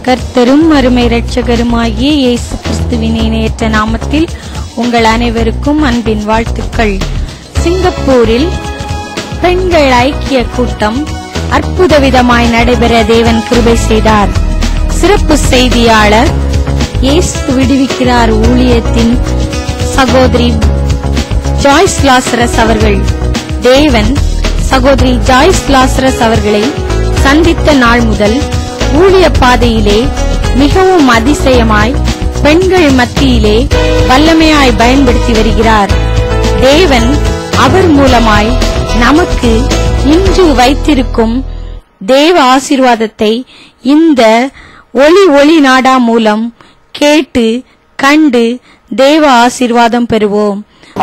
கர்த்தரும் அருமை இரட்சகருமாகிய இயேசு கிறிஸ்துவின் இணையற்ற நாமத்தில் உங்கள் அனைவருக்கும் அன்பின் வாழ்த்துக்கள் சிங்கப்பூரில் பெண்கள் ஐக்கிய கூட்டம் அற்புத விதமாய் நடைபெற தேவன் கிருபை செய்தார் சிறப்பு செய்தியாளர் இயேசு விடுவிக்கிறார் ஊழியத்தின் சகோதரி ஜாய்ஸ் லாசரஸ் அவர்கள் தேவன் சகோதரி ஜாய்ஸ் லாசரஸ் அவர்களை சந்தித்த நாள் முதல் ஊழிய பாதையிலே மிகவும் அதிசயமாய் பெண்கள் மத்தியிலே வல்லமையாய் பயன்படுத்தி வருகிறார் தேவன் அவர் மூலமாய் நமக்கு இன்று வைத்திருக்கும் தேவ ஆசீர்வாதத்தை இந்த ஒளி ஒளி நாடா மூலம் கேட்டு கண்டு தேவ ஆசீர்வாதம் பெறுவோம்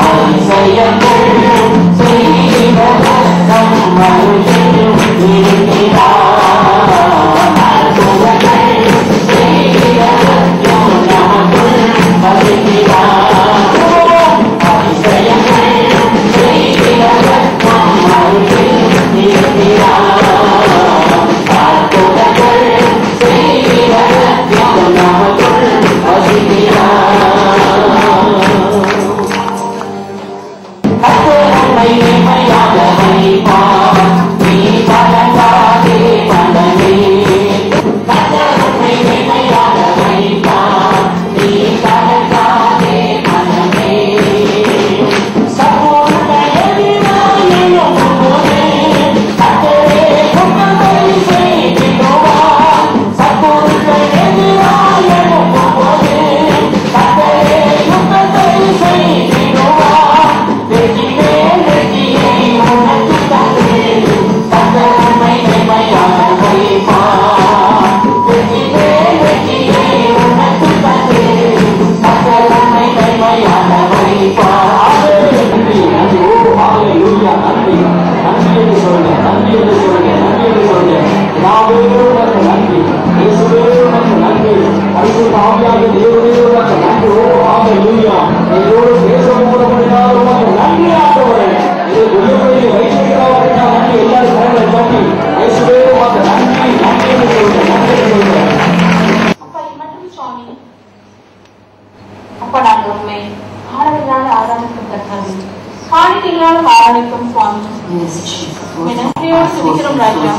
அப்பா மட்டும் சுவாமி அப்பா நாங்கள் உண்மை ஆடலினால் ஆராதிக்கும் கர்த்தாவே காணிக்கைகளால் ஆராதிக்கும் சுவாமி உம்மை நன்றியோடு துதிக்கிறோம் ராஜா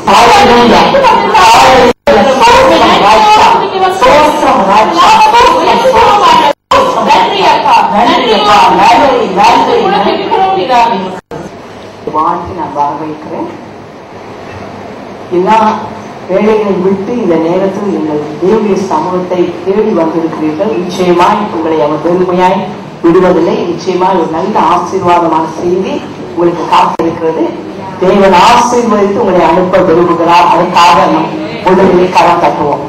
நன்றி அப்பா நன்றி துதிக்கிறோம் பிதாவே வாழ்த்து நான் வரவேற்கிறேன் எல்லா வேலைகளையும் விட்டு இந்த நேரத்தில் நீங்கள் தேவனுடைய சமூகத்தை தேடி வந்திருக்கிறீர்கள் நிச்சயமாய் உங்களை அவர் பெருமையாய் விடுவதில்லை நிச்சயமாய் ஒரு நல்ல ஆசீர்வாதமான செய்தி உங்களுக்கு காத்திருக்கிறது தேவன் ஆசீர்வதித்து உங்களை அனுப்ப விரும்புகிறார் அதற்காக நம் முதலிலே கரம் தட்டுவோம்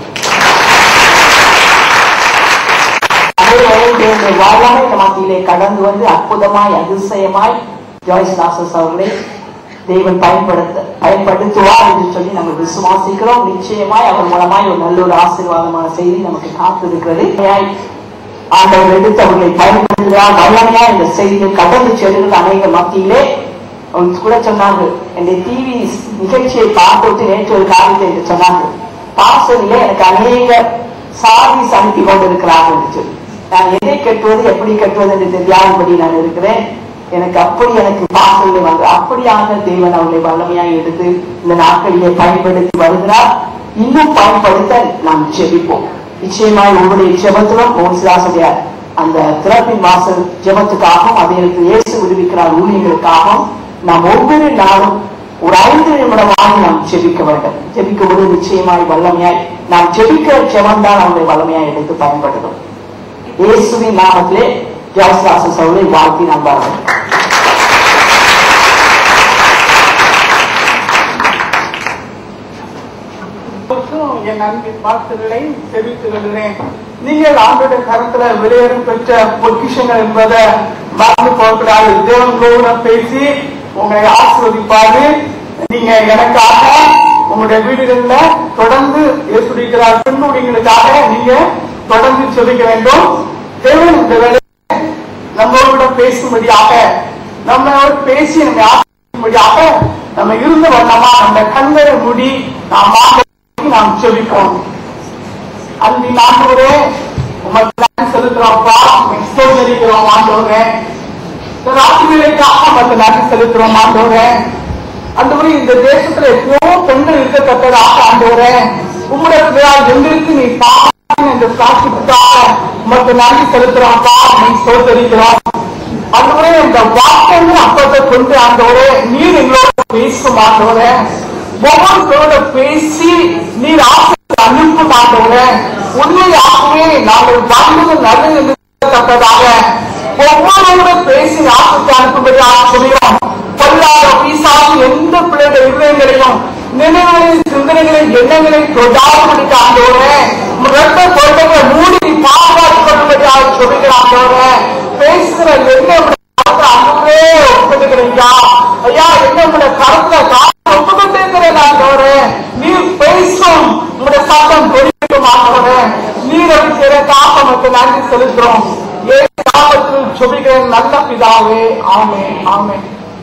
தேவனுடைய வாழ்வாக இந்த மத்தியிலே கடந்து வந்து அற்புதமாய் அதிசயமாய் ஜாய்ஸ் தாசஸ் அவர்களை தேவன் பயன்படுத்த பயன்படுத்துவார் என்று சொல்லி நம்ம விசுவாசிக்கிறோம் நிச்சயமாய் அவர் மூலமாய் ஒரு நல்ல ஒரு ஆசீர்வாதமான செய்தி நமக்கு காத்திருக்கிறது ஆண்டவர் எடுத்து அவர்களை பயன்படுத்துகிறார் வல்லமையா இந்த செய்தியை கடந்து செல்கிறது அநேக மத்தியிலே அவங்க கூட சொன்னாங்க இந்த டிவி நிகழ்ச்சியை பார்த்துட்டு நேற்று ஒரு காரியத்தை என்று சொன்னாங்க பாசலிலே எனக்கு அநேக சாதி சமைத்து கொண்டிருக்கிறார்கள் என்று சொல்லி நான் எதை கட்டுவது எப்படி கட்டுவது என்று தெரியாதபடி நான் இருக்கிறேன் எனக்கு அப்படி எனக்கு பாசல்கள் வந்து அப்படியாக தேவன் அவர்களை வல்லமையாக எடுத்து இந்த நாட்களிலே பயன்படுத்தி வருகிறார் இன்னும் பயன்படுத்த நாம் ஜெபிப்போம் நிச்சயமாய் உங்களுடைய ஜெபத்திலும் மோசிதாசுடைய அந்த திறப்பின் வாசல் ஜெபத்துக்காகவும் அதே நேரத்தில் இயேசு விடுவிக்கிறார் ஊழியர்களுக்காகவும் நாம் ஒவ்வொரு நாளும் ஒரு ஐந்து நிமிடமாக நாம் ஜெபிக்க வேண்டும் ஜெபிக்கும் போது நிச்சயமாய் வல்லமையாய் நாம் ஜெபிக்கிற ஜெபம் தான் அவங்களை வல்லமையாய் எடுத்து பயன்படுத்தும் இயேசுவின் நாமத்திலே ஜாஸ்தாச சவுளை வாழ்த்தி நாம் வரவேன் அவருக்கும் என் அன்பின் வாழ்த்துக்களை தெரிவித்துக் கொள்கிறேன் நீங்கள் ஆண்டோட கரத்துல வெளியேறும் பெற்ற பொக்கிஷங்கள் என்பதை மறந்து போகக்கூடாது தேவங்களோட பேசி உங்களை ஆசிர்வதிப்பாரு நீங்க எனக்காக உங்களுடைய வீடுகள்ல தொடர்ந்து ஏசுடிக்கிறார் பெண்ணுடைகளுக்காக நீங்க தொடர்ந்து சொல்லிக்க வேண்டும் தேவன் இந்த வேலையை நம்மளோட பேசும்படியாக நம்மளோட பேசி நம்ம ஆசிர்வதிக்கும்படியாக நம்ம இருந்த வண்ணமா அந்த கண்களை மூடி நாம் ஆண்டவரை நாம் செபிப்போம் அன்பின் ஆண்டவரே உமக்கு நன்றி செலுத்துறோம்ப்பா சோதரிக்கிறோம் ஆண்டவரே இந்த ராத்திரிகளுக்காக உமக்கு நன்றி செலுத்துறோம் ஆண்டவரே ஆண்டவரே இந்த தேசத்துல எத்தனையோ பெண்கள் இருக்கத்தக்கதாக ஆண்டவரே உம்முடைய எங்களுக்கு நீ பாருங்க இந்த சாட்சிக்காக உமக்கு நன்றி செலுத்துறோம்ப்பா நீ சோதரிக்கிறோம் ஆண்டவரே இந்த வார்த்தைகள் அப்பத்தை கொண்டு ஆண்டவரே நீர் எங்களோட பேசும் ஆண்டவரே ஒவ்வொருத்தரோட பேசி நீர் ஆசை அனுப்பும் ஆண்டவரே உண்மையாகவே நாங்கள் வாழ்ந்தது நல்லது என்று தக்கதாக ஒவ்வொருவரோட பேசி ஆசைக்கு அனுப்பும்படியாக சொல்கிறோம் பொல்லாத பீசாது எந்த பிள்ளைகள் இருதயங்களையும் நினைவுகளை சிந்தனைகளை எண்ணங்களை தொடாதபடிக்கு ஆண்டவரே ரத்த கொள்கைகளை மூடி பாதுகாத்துக் கொள்ளும்படியாக சொல்கிறான் ஆண்டவரே பேசுகிற எண்ணம் அன்பே ஒப்புக்கிறீங்களா ஐயா என்ன உங்களுடைய கருத்துல ஒப்புக்கிட்டேங்கிறேன் ஆண்டவரே நீர் பேசும் உங்களுடைய சத்தம் தெரிவிக்கும் ஆண்டவரே நீர் அப்படி செய்ய காப்பமக்கு நன்றி செலுத்துறோம் ஏன் காப்பத்தில் சுபிக்கிறேன் நல்ல பிதாவே ஆமே ஆமே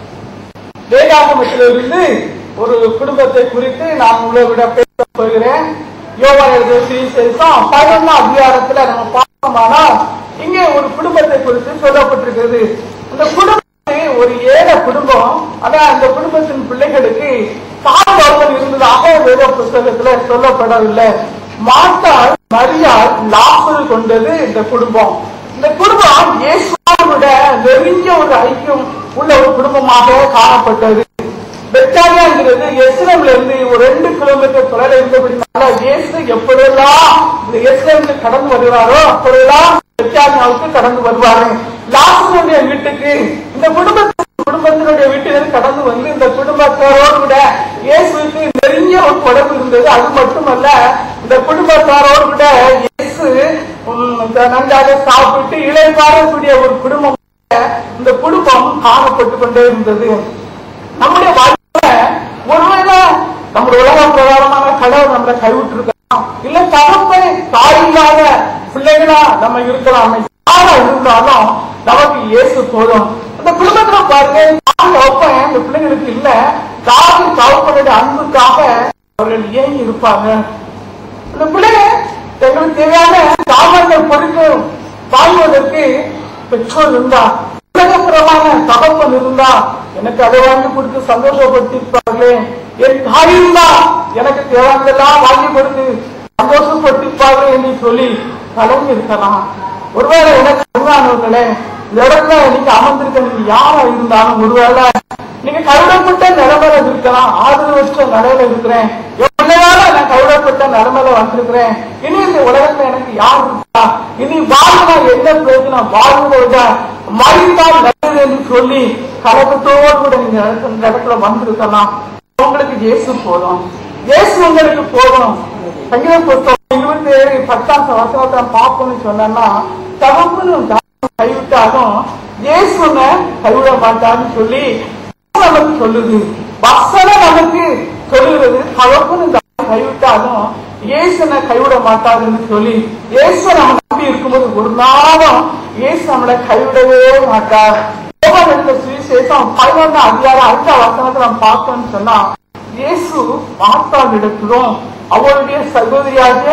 வேதாகமத்திலிருந்து ஒரு குடும்பத்தை குறித்து நான் உங்களை விட பேச போகிறேன் யோகா எழுதிய சுவிசேஷம் பதினொன்னாம் அதிகாரத்துல நம்ம பார்த்தோமானா இங்கே ஒரு குடும்பத்தை குறித்து சொல்லப்பட்டிருக்கிறது அந்த குடும்பத்தை ஒரு ஏழை குடும்பம் ஆனா அந்த குடும்பத்தின் பிள்ளைகளுக்கு தாய் தகவல் இருந்ததாக வேத புஸ்தகத்துல சொல்லப்படவில்லை மாட்டால் மரியாள் லாசரு கொண்டது இந்த குடும்பம் இந்த குடும்பம் இயேசுவோட நெருங்கிய ஒரு ஐக்கியம் உள்ள ஒரு குடும்பமாக காணப்பட்டது பெத்தானியாங்கிறது எஸ்ரம்ல இருந்து ஒரு ரெண்டு கிலோமீட்டர் தொலைல இருந்தபடினால இயேசு எப்பொழுதெல்லாம் இந்த எஸ்ரம்ல கடந்து வருகிறாரோ அப்பொழுதெல்லாம் பெத்தானியாவுக்கு கடந்து வருவாரு லாசனுடைய வீட்டுக்கு இந்த குடும்பத்தின் குடும்பத்தினுடைய வீட்டிலிருந்து கடந்து வந்து இந்த குடும்பத்தாரோடு கூட இயேசுக்கு நெருங்கிய ஒரு தொடர்பு இருந்தது அது மட்டுமல்ல இந்த குடும்பத்தாரோடு கூட இயேசு உம், இந்த நன்றாக சாப்பிட்டு இளைப்பாறக்கூடிய ஒரு குடும்பம் இந்த குடும்பம் காணப்பட்டு கொண்டே இருந்தது நம்முடைய வாழ்க்கையில ஒருவேளை நம்முடைய உலக பிரகாரமான கடவுள் நம்மளை கைவிட்டு இருக்கலாம் இல்ல தகப்பை தாய் இல்லாத பிள்ளைகளா நம்ம இருக்கலாம் யாரா இருந்தாலும் நமக்கு இயேசு போதும் அந்த குடும்பத்துல பாருங்க தாய் தகப்பன் இந்த பிள்ளைங்களுக்கு இல்ல தாய் தகப்பனுடைய அன்புக்காக அவர்கள் ஏங்கி இருப்பாங்க அந்த பிள்ளைங்க எங்களுக்கு தேவையான சாமான்கள் பொருட்கள் வாங்குவதற்கு பெற்றோர் இருந்தா உலகப்புறமான தகப்பன் இருந்தா எனக்கு அதை வாங்கி கொடுத்து சந்தோஷப்படுத்திருப்பார்களே என் தாய் இருந்தா எனக்கு தேவையானதெல்லாம் வாங்கி கொடுத்து சந்தோஷப்படுத்திருப்பார்கள் என்று சொல்லி கலங்கி இருக்கலாம் ஒருவேளை எனக்கு அருமையானவர்களே இந்த இடத்துல நீங்க அமர்ந்திருக்க நீங்க யாரா இருந்தாலும் ஒருவேளை நீங்க கைவிடப்பட்ட நிலைமையில இருக்கலாம் ஆதரவற்ற நிலையில இருக்கிறேன் எவ்வளவு நான் கைவிடப்பட்ட நிலைமையில வந்திருக்கிறேன் இனி இந்த உலகத்துல எனக்கு யார் இருக்கா இனி வாழ்ந்தா என்ன பிரயோஜனம் வாழ்வதை விட மறிந்தால் நல்லது என்று சொல்லி கலக்கத்தோடு கூட நீங்க இடத்துல- இந்த இடத்துல வந்திருக்கலாம் உங்களுக்கு இயேசு போதும் இயேசு உங்களுக்கு போதும் சங்கீத புத்தகம் இருபத்தி ஏழு பத்தாம் வசனத்தை பார்ப்போம்னு சொன்னா தகப்பனும் தாயும் கைவிட்டாலும் இயேசுன கைவிட மாட்டான்னு சொல்லி நமக்கு சொல்லுது வசனம் நமக்கு சொல்லுகிறது தகப்பனும் தாயும் கைவிட்டாலும் இயேசுனை கைவிட மாட்டாதுன்னு சொல்லி இயேசு நம்ம நம்பி இருக்கும்போது ஒரு நாளும் இயேசு நம்மளை கைவிடவே மாட்டார் யோவான் எழுதின சுவிசேஷம் பதினொன்றாம் அதிகாரம் அடுத்த வசனத்தை நம்ம பார்த்தோம்னு சொன்னா இயேசு மாத்தாளிடத்திலும் அவருடைய சகோதரியாகிய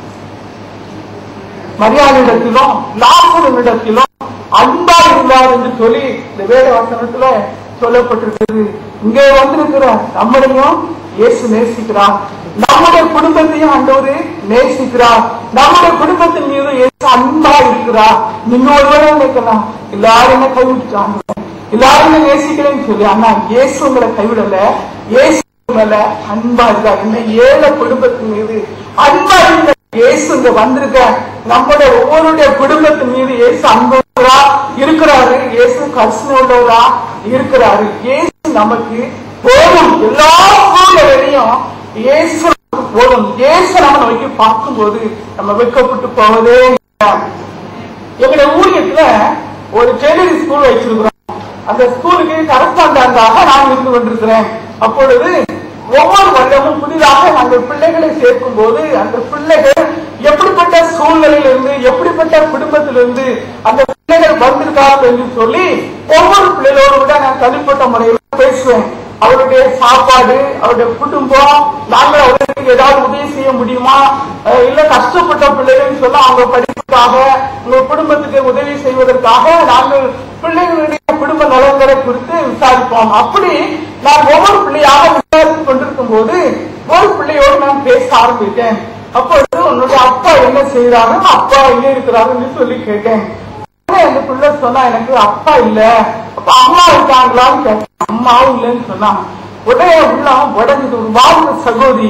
மரியாதையிடத்திலும் லாசரிடத்திலும் அன்பா இருந்தார் என்று சொல்லி இந்த வேத வசனத்துல சொல்லப்பட்டிருக்கிறது இங்கே வந்திருக்கிற நம்மளையும் இயேசு நேசிக்கிறார் நம்முடைய குடும்பத்தையும் ஆண்டவரு நேசிக்கிறார் நம்முடைய குடும்பத்தின் மீது இயேசு அன்பா இருக்கிறார் நீங்க ஒருவேளை நினைக்கலாம் எல்லாரும் என்ன கைவிட்டுட்டாங்க எல்லாரும் என்ன நேசிக்கிறேன்னு சொல்லி ஆனா இயேசு உங்களை கைவிடல இயேசு மேல அன்பா இருக்கா இந்த ஏழை குடும்பத்தின் மீது அன்பா இருக்க இயேசு இங்க வந்திருக்க நம்முடைய ஒவ்வொருடைய குடும்பத்தின் மீது இயேசு அன்புள்ளவரா இருக்கிறாரு இயேசு கருணை உள்ளவரா இருக்கிறாரு இயேசு நமக்கு போதும் எல்லா சூழ்நிலையிலையும் இயேசு நமக்கு போதும் இயேசு நம்ம நோக்கி பார்க்கும்போது நம்ம வெட்கப்பட்டு போவதே இல்லை. எங்களுடைய ஊழியத்துல ஒரு டெய்லரிங் ஸ்கூல் வச்சிருக்கிறோம் அந்த ஸ்கூலுக்கு கரஸ்பாண்டாக நான் இருந்து கொண்டிருக்கிறேன் அப்பொழுது ஒவ்வொரு வருடமும் புதிதாக நாங்கள் பிள்ளைகளை சேர்க்கும் போது அந்த பிள்ளைகள் எப்படிப்பட்ட சூழ்நிலையில இருந்து எப்படிப்பட்ட குடும்பத்திலிருந்து அந்த பிள்ளைகள் வந்திருக்கார்கள் என்று சொல்லி ஒவ்வொரு பிள்ளைகளோடு கூட நான் தனிப்பட்ட முறையில் பேசுவேன் அவருடைய சாப்பாடு அவருடைய குடும்பம் நாங்கள் அவர்களுக்கு ஏதாவது உதவி செய்ய முடியுமா அஹ் இல்ல கஷ்டப்பட்ட பிள்ளைகள் சொல்ல அவங்க படிப்புக்காக உங்க குடும்பத்துக்கு உதவி செய்வதற்காக நாங்கள் பிள்ளைகளுடைய குடும்ப நலன்களை குறித்து விசாரிப்போம் அப்படி நான் ஒவ்வொரு பிள்ளையாக விசாரித்துக் கொண்டிருக்கும் போது ஒரு பிள்ளையோடு நான் பேச ஆரம்பித்தேன் அப்பொழுது உன்னுடைய அப்பா என்ன செய்யறாரு அப்பா எங்க இருக்கிறாருன்னு சொல்லி கேட்டேன் உடனே அந்த பிள்ளை சொன்னா எனக்கு அப்பா இல்ல அப்ப அம்மா இருக்காங்களான்னு கேட்டேன் அம்மாவும் இல்லைன்னு சொன்னாங்க உடனே உள்ள உடஞ்சது ஒரு வாழ்ந்த சகோதரி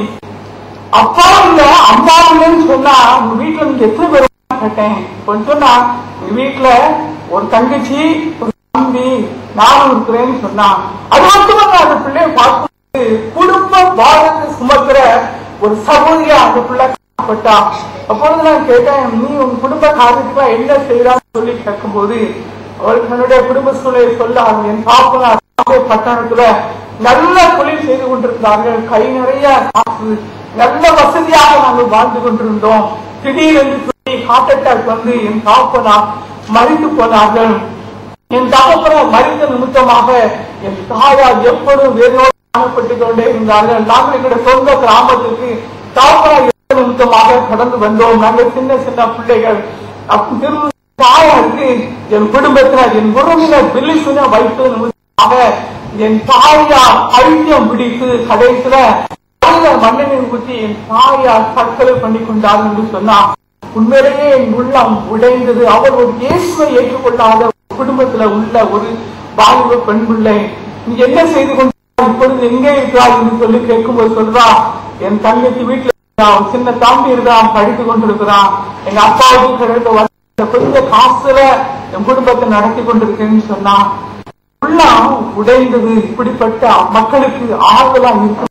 அப்பா இல்ல அம்மா இல்லைன்னு சொன்னா உங்க வீட்டுல நீங்க எத்தனை பேர் கேட்டேன் கொஞ்சம் சொன்னா எங்க வீட்டுல ஒரு தங்கச்சி ஒரு தம்பி நானும் இருக்கிறேன்னு சொன்னா அது மட்டுமல்ல அந்த பிள்ளைய பார்க்கும்போது குடும்ப பாரத்தை சுமக்கிற ஒரு சகோதரியா அந்த பிள்ளை காணப்பட்டா அப்பொழுது நான் கேட்டேன் நீ உன் குடும்ப காரியத்துக்கு என்ன செய்யறான்னு சொல்லி கேட்கும்போது அவள் தன்னுடைய குடும்ப சூழலை சொல்ல என் பாப்பனார் பாம்பே பட்டணத்துல நல்ல தொழில் செய்து கொண்டிருந்தார்கள் கை நிறைய காசு நல்ல வசதியாக நாங்கள் வாழ்ந்து கொண்டிருந்தோம் திடீரென்று சொல்லி ஹார்ட் அட்டாக் வந்து என் தாப்பனார் மறித்து போனார்கள் என் தகப்பனார் மறித்த நிமித்தமாக என் தாயார் எப்பொழுதும் வேதனோடு காணப்பட்டுக் கொண்டே இருந்தார்கள் நாங்கள் எங்களுடைய சொந்த கிராமத்துக்கு தாப்பனார் எப்ப நிமித்தமாக கடந்து வந்தோம் நாங்கள் சின்ன சின்ன பிள்ளைகள் அப்ப திரும்ப தாயாருக்கு என் குடும்பத்தினர் என் உறவினர் பில்லிசுன வைத்து நிமித்தமாக என் தாயார் பைத்தியம் பிடித்து கடைசியில தலையில மண்ணெண்ணெய் ஊற்றி என் தாயார் தற்கொலை பண்ணி கொண்டார் என்று சொன்னார் உண்மையிலேயே என் உள்ளம் உடைந்தது அவர் ஒரு இயேசுவை ஏற்றுக்கொள்ளாத ஒரு குடும்பத்துல உள்ள ஒரு வாலிப பெண் பிள்ளை நீ என்ன செய்து கொண்டார் இப்பொழுது எங்கே இருக்கிறார் என்று சொல்லி கேட்கும்போது சொல்றா என் தங்கச்சி வீட்டுல இருக்கா, ஒரு சின்ன தம்பி இருக்கான் படித்து கொண்டிருக்கிறான் எங்க அப்பாவுக்கு கிடைத்த வந்த கொஞ்ச காசுல என் குடும்பத்தை நடத்தி கொண்டிருக்கேன்னு சொன்னா உள்ளம் உடைந்தது இப்படிப்பட்ட மக்களுக்கு ஆறுதலா இருக்கும்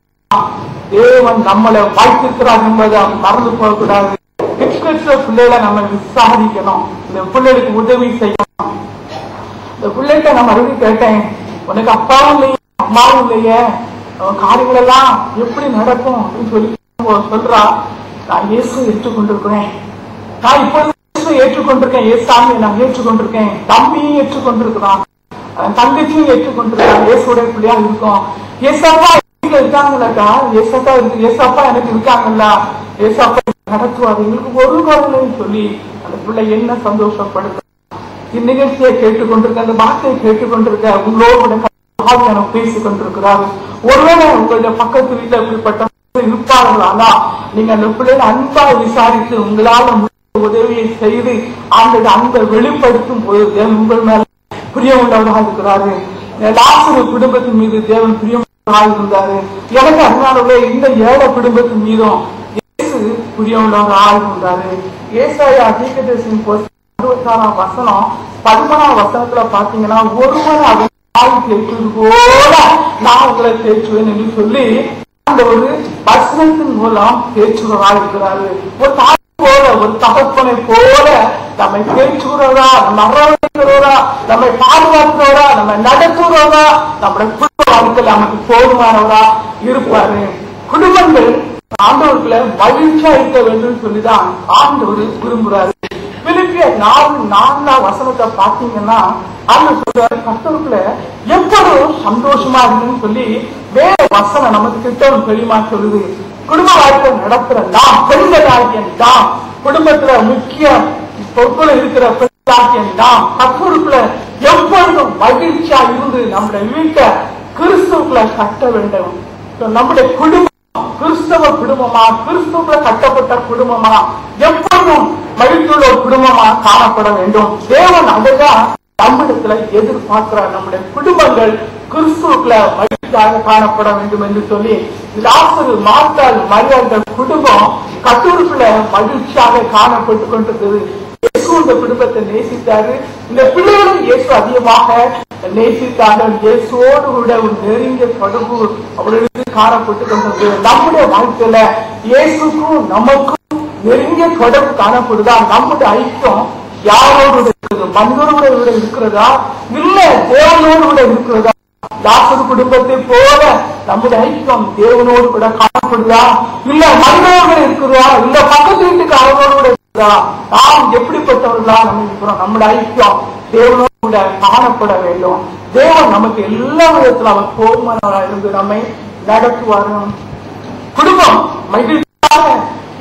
தேவன் நம்மளை வாய்த்திருக்கிறார் என்பதை மறந்து போகக்கூடாது இருக்கிற பிள்ளைகளை நம்ம விசாரிக்கணும் இந்த பிள்ளைகளுக்கு உதவி செய்யணும் இந்த பிள்ளைகிட்ட நான் மறுபடியும் கேட்டேன் உனக்கு அப்பாவும் இல்லையே அம்மாவும் இல்லையே அவன் காரியங்கள் எல்லாம் எப்படி நடக்கும் அப்படின்னு சொல்லி அவ சொல்றா நான் இயேசு ஏற்றுக்கொண்டிருக்கிறேன் நான் இப்பொழுது இயேசுவை ஏற்றுக்கொண்டிருக்கேன் ஏசாமியை நான் ஏற்றுக்கொண்டிருக்கேன் தம்பியும் ஏற்றுக்கொண்டிருக்கிறான் அவன் தங்கச்சியும் ஏற்றுக்கொண்டிருக்கான் இயேசுடைய பிள்ளையா இருக்கும் ஏசப்பா வீட்டுல இருக்காங்களாக்கா ஏசப்பா இருக்கு ஏசப்பா எனக்கு இருக்காங்கல்ல ஏசப்பா நடத்துவார் எங்களுக்கு ஒரு குழந்தைன்னு சொல்லி அந்த பிள்ளை என்ன சந்தோஷப்படுத்த இந்நிகழ்ச்சியை கேட்டுக்கொண்டிருக்க அந்த வார்த்தையை கேட்டுக்கொண்டிருக்க உங்களோட ஆவியானவர் பேசிக் கொண்டிருக்கிறார் ஒருவேளை உங்களுடைய பக்கத்து வீட்டுல இப்படிப்பட்ட இருப்பார்கள் ஆனா நீங்க அந்த பிள்ளைகளை அன்பா விசாரித்து உங்களால முடிந்த உதவியை செய்து அந்த அன்பை வெளிப்படுத்தும் போது தேவன் உங்கள் மேல பிரியமுள்ளவராக இருக்கிறாரு லாசரு குடும்பத்தின் மீது தேவன் பிரியமுள்ளவராக இருந்தாரு எனக்கு அதனாலவே இந்த ஏழை குடும்பத்தின் மீதும் இயேசு பிரியமுள்ளவராக இருந்தாரு ஏசாயா தீர்க்கதரிசியின் புஸ்தகம் இருபத்தாறாம் வசனம் பதிமூணாம் வசனத்துல பாத்தீங்கன்னா ஒருவர் அவன் தாய் தேய்ச்சது போல நான் உங்களை தேய்ச்சுவேன் என்று சொல்லி அந்த ஒரு வசனத்தின் மூலம் தேய்ச்சுவதா இருக்கிறாரு ஒரு தாய் போல ஒரு தகப்பனை போல நம்மை தேய்ச்சுகிறவரா நம்ம அரவணைக்கிறவரா நம்மை பாதுகாக்கிறவரா நம்ம நடத்துகிறவரா நம்முடைய குடும்ப வாழ்க்கையில் நமக்கு போதுமானவரா இருப்பாரு குடும்பங்கள் ஆண்டவர்களை மகிழ்ச்சியா இருக்க வேண்டும் சொல்லிதான் ஆண்டவர் விரும்புறாரு பிலிப்பிய நாலு நான்காம் வசனத்தை பாத்தீங்கன்னா அந்த சொல்ற கத்தருக்குள்ள எப்பொழுதும் சந்தோஷமா இருக்குன்னு சொல்லி வேற வசனம் நமக்கு திட்டம் தெளிவா சொல்லுது குடும்ப வாழ்க்கை நடத்துற நாம் பெண்களாகிய நாம் குடும்பத்துல முக்கிய பொறுப்புல இருக்கிற பெண்களாகிய நாம் கத்தருக்குள்ள எப்பொழுதும் மகிழ்ச்சியா இருந்து நம்முடைய வீட்டை கிறிஸ்துக்குள்ள கட்ட வேண்டும் So, நம்முடைய குடும்பம் கிறிஸ்தவ குடும்பமா கிறிஸ்துவ கட்டப்பட்ட குடும்பமா எப்பொழுதும் மகிழ்ச்சியுள்ள ஒரு குடும்பமா காணப்பட வேண்டும் தேவன் அதுதான் நம்மிடத்துல எதிர்பார்க்கிறார் நம்முடைய குடும்பங்கள் கிறிஸ்துவுக்குள்ள மகிழ்ச்சியாக காணப்பட வேண்டும் என்று சொல்லி லாசரு மாத்தாள் மரியாதை குடும்பம் கத்தூருக்குள்ள மகிழ்ச்சியாக காணப்பட்டு கொண்டிருந்தது இயேசு இந்த குடும்பத்தை நேசித்தாரு இந்த பிள்ளைகளும் இயேசு அதிகமாக நேசித்தார்கள் இயேசுவோடு கூட ஒரு நெருங்கிய தொடர்பு அவர்களுக்கு காணப்பட்டு கொண்டது நம்முடைய வாழ்க்கையில இயேசுக்கும் நமக்கும் நெருங்கிய தொடர்பு காணப்படுதா நம்முடைய ஐக்கியம் யாரோடு கூட இருக்கிறது மனிதரோடு கூட இருக்கிறதா இல்ல தேவனோடு கூட இருக்கிறதா லாசர் குடும்பத்தை போல நம்முடைய ஐக்கியம் தேவனோடு கூட காணப்படுதா இல்ல மனிதனோடு இருக்கிறதா இல்ல பக்கத்து வீட்டுக்கு அவனோடு கூட இருக்கிறதா நாம் எப்படிப்பட்டவர்களா நம்ம இருக்கிறோம் நம்முடைய ஐக்கியம் தேவனோடு கூட காணப்பட வேண்டும் தேவன் நமக்கு எல்லா விதத்துல அவர் போதுமானவராக இருந்து நம்மை நடத்துவாரு குடும்பம் மகிழ்ச்சியாக இருக்கும்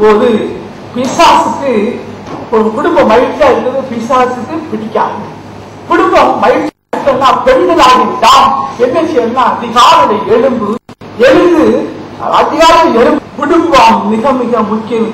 போது பிசாசுக்கு ஒரு குடும்பம் மகிழ்ச்சியா இருக்கிறது பிசாசுக்கு பிடிக்காது குடும்பம் மகிழ்ச்சியா இருக்கணும்னா பெண்களாகி நாம் என்ன செய்யணும்னா அதிகாலை எழும்பு எழுந்து அதிகாலை எழும்பு குடும்பம் மிக மிக முக்கியம்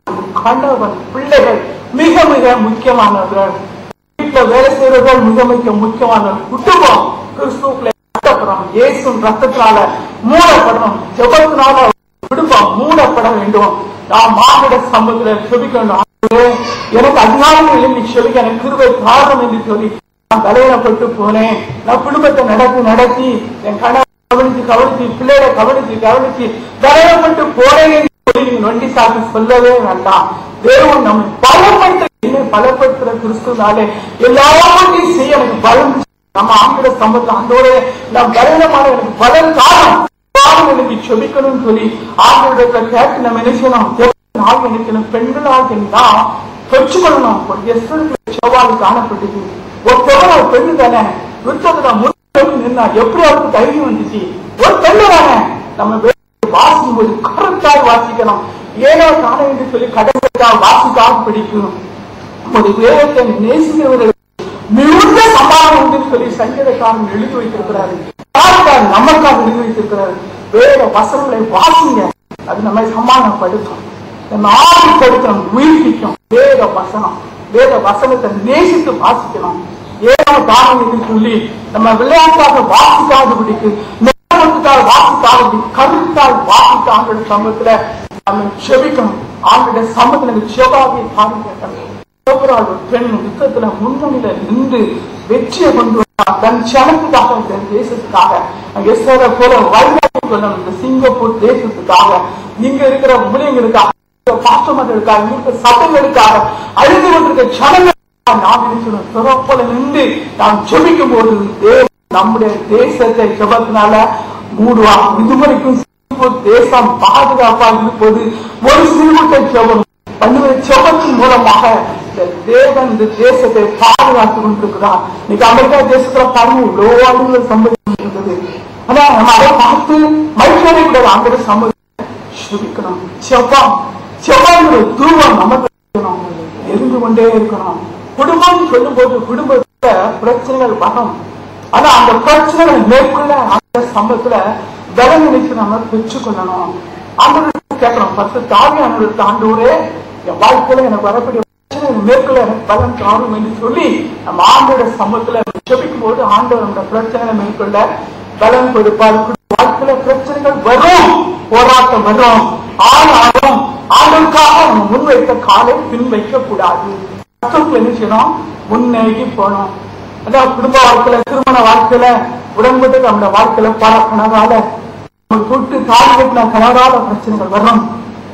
கணவன் பிள்ளைகள் மிக மிக முக்கியமானவர்கள் வீட்டுல வேலை செய்யறவர்கள் மிக மிக முக்கியமானவர்கள் குடும்பம் கிறிஸ்துக்களை கட்டப்படணும் இயேசும் ரத்தத்தினால மூடப்படணும் ஜெபத்தினால குடும்பம் மூடப்பட வேண்டும் நாம் மாநில சமூகத்துல செபிக்கணும் ஆண்டவரே, எனக்கு அதிகாரிகள் நீ செபிக்க எனக்கு கிருபை காரணம் என்று சொல்லி நான் தலையிடப்பட்டு போனேன் நான் குடும்பத்தை நடத்தி நடத்தி என் கணவன் கவனிச்சு கவனிச்சு பிள்ளைகளை கவனிச்சு கவனிச்சு தலையிடப்பட்டு போனேன் என்று சொல்லி நீங்க நொண்டி சாக்கு சொல்லவே வேண்டாம் தேவன் நம்மை பலப்படுத்த என்னை பலப்படுத்துற கிறிஸ்துனாலே எல்லாவற்றையும் செய்ய எனக்கு பலம் நம்ம ஆங்கில சம்பந்தம் அந்தோட நான் பலனமான எனக்கு பலன் காரணம் காரணம் எனக்கு செபிக்கணும்னு சொல்லி ஆங்கிலத்துல கேட்டு நம்ம என்ன செய்யணும் நாள் நினைக்கணும் பெண்களாக நாம் பெற்றுக்கொள்ளணும் ஒரு எஸ்வருக்கு செவ்வாறு காணப்பட்டது ஒரு பெண் ஒரு பெண்ணு தானே யுத்தத்துல முன்னாடி நின்னா எப்படி அவருக்கு தைரியம் வந்துச்சு ஒரு பெண்ணு தானே நம்ம வேதத்தை வாசிக்கும் போது கருத்தாய் வாசிக்கணும் ஏனோ தானே என்று சொல்லி கடவுளுக்காக வாசிக்காக பிடிக்கணும் ஒரு வேதத்தை நேசிக்கிறவர்கள் மிகுந்த சமாதானம் உண்டு சொல்லி சங்கீதக்காரன் எழுதி வைத்திருக்கிறாரு யாருக்காக நமக்காக எழுதி வைத்திருக்கிறாரு வேத வசனங்களை வாசிங்க அது நம்மை சமாதானப்படுத்தும் நம்ம ஆதிப்படுத்தணும் உயிர்ப்பிக்கும் வேத வசனம் வேத வசனத்தை நேசித்து வாசிக்கணும் ஏதோ தானம் என்று சொல்லி நம்ம விளையாட்டாக வாசிக்காத பிடிக்கு நேரத்தால் வாசிக்காத கருத்தால் வாசித்த ஆண்டோட சமூகத்துல நம்ம செபிக்கணும் ஆண்டோட சமூகத்துல செவாவை பாருங்க சோபரால் ஒரு பெண் யுத்தத்துல முன்னணியில நின்று வெற்றியை கொண்டு வந்தார். தன் ஜனத்துக்காக இந்த தேசத்துக்காக எஸ்வர போல வைராக்கியம் கொள்ளணும் இந்த சிங்கப்பூர் தேசத்துக்காக இங்க இருக்கிற ஊழியர்களுக்காக பாஸ்டமர்களுக்காக இங்க இருக்கிற சபைகளுக்காக அழிந்து கொண்டிருக்க ஜனங்களுக்காக நாம் இருக்கிறோம் சிறப்போல நின்று நாம் ஜெபிக்கும் போது தேவன் நம்முடைய தேசத்தை ஜெபத்தினால மூடுவார் இதுவரைக்கும் சிங்கப்பூர் தேசம் பாதுகாப்பாக இருப்பது ஒரு சிறுமுட்டை ஜெபம் பண்ணுகிற செபத்தின் மூலமாக இந்த தேவன் இந்த தேசத்தை பாதுகாத்துக் கொண்டிருக்கிறார் இன்னைக்கு அமெரிக்கா தேசத்துல பாருங்க இவ்வளவு ஆண்டுகள் சம்பவிச்சிருக்கிறது ஆனா நம்ம அதை பார்த்து மகிழ்ச்சியடை கூடாது அந்த சம்பவத்தை சுபிக்கணும் செவ்வாம் செவ்வாங்கிற தூவம் நமக்கு இருக்கணும் எரிந்து கொண்டே இருக்கணும் குடும்பம் சொல்லும் போது குடும்பத்துல பிரச்சனைகள் வரும் ஆனா அந்த பிரச்சனைகளை மேற்கொள்ள அந்த சம்பவத்துல பலம் நினைச்சு நம்ம பெற்றுக்கொள்ளணும் ஆண்டவருக்கு கேட்கணும் பத்து தாவியானவருக்கு ஆண்டவரே என் வாழ்க்கையில எனக்கு வரக்கூடிய பிரச்சனை மேற்கொள்ள எனக்கு பலன் தாரும் என்று சொல்லி நம்ம ஆண்டோட சமூகத்துல ஜெபிக்கும் போது ஆண்டவர் நம்ம பிரச்சனைகளை மேற்கொள்ள பலன் கொடுப்பார் வாழ்க்கையில பிரச்சனைகள் வரும் போராட்டம் வரும் ஆனாலும் ஆண்டவருக்காக நம்ம முன்வைத்த காலை பின் வைக்க கூடாது கஷ்டத்துல என்ன செய்யணும் முன்னேறி போகணும் அதான் குடும்ப வாழ்க்கையில திருமண வாழ்க்கையில உடம்புக்கு நம்ம வாழ்க்கையில பல கணவால நம்ம தொட்டு தாலி கட்டின கணவரால பிரச்சனைகள் வரும்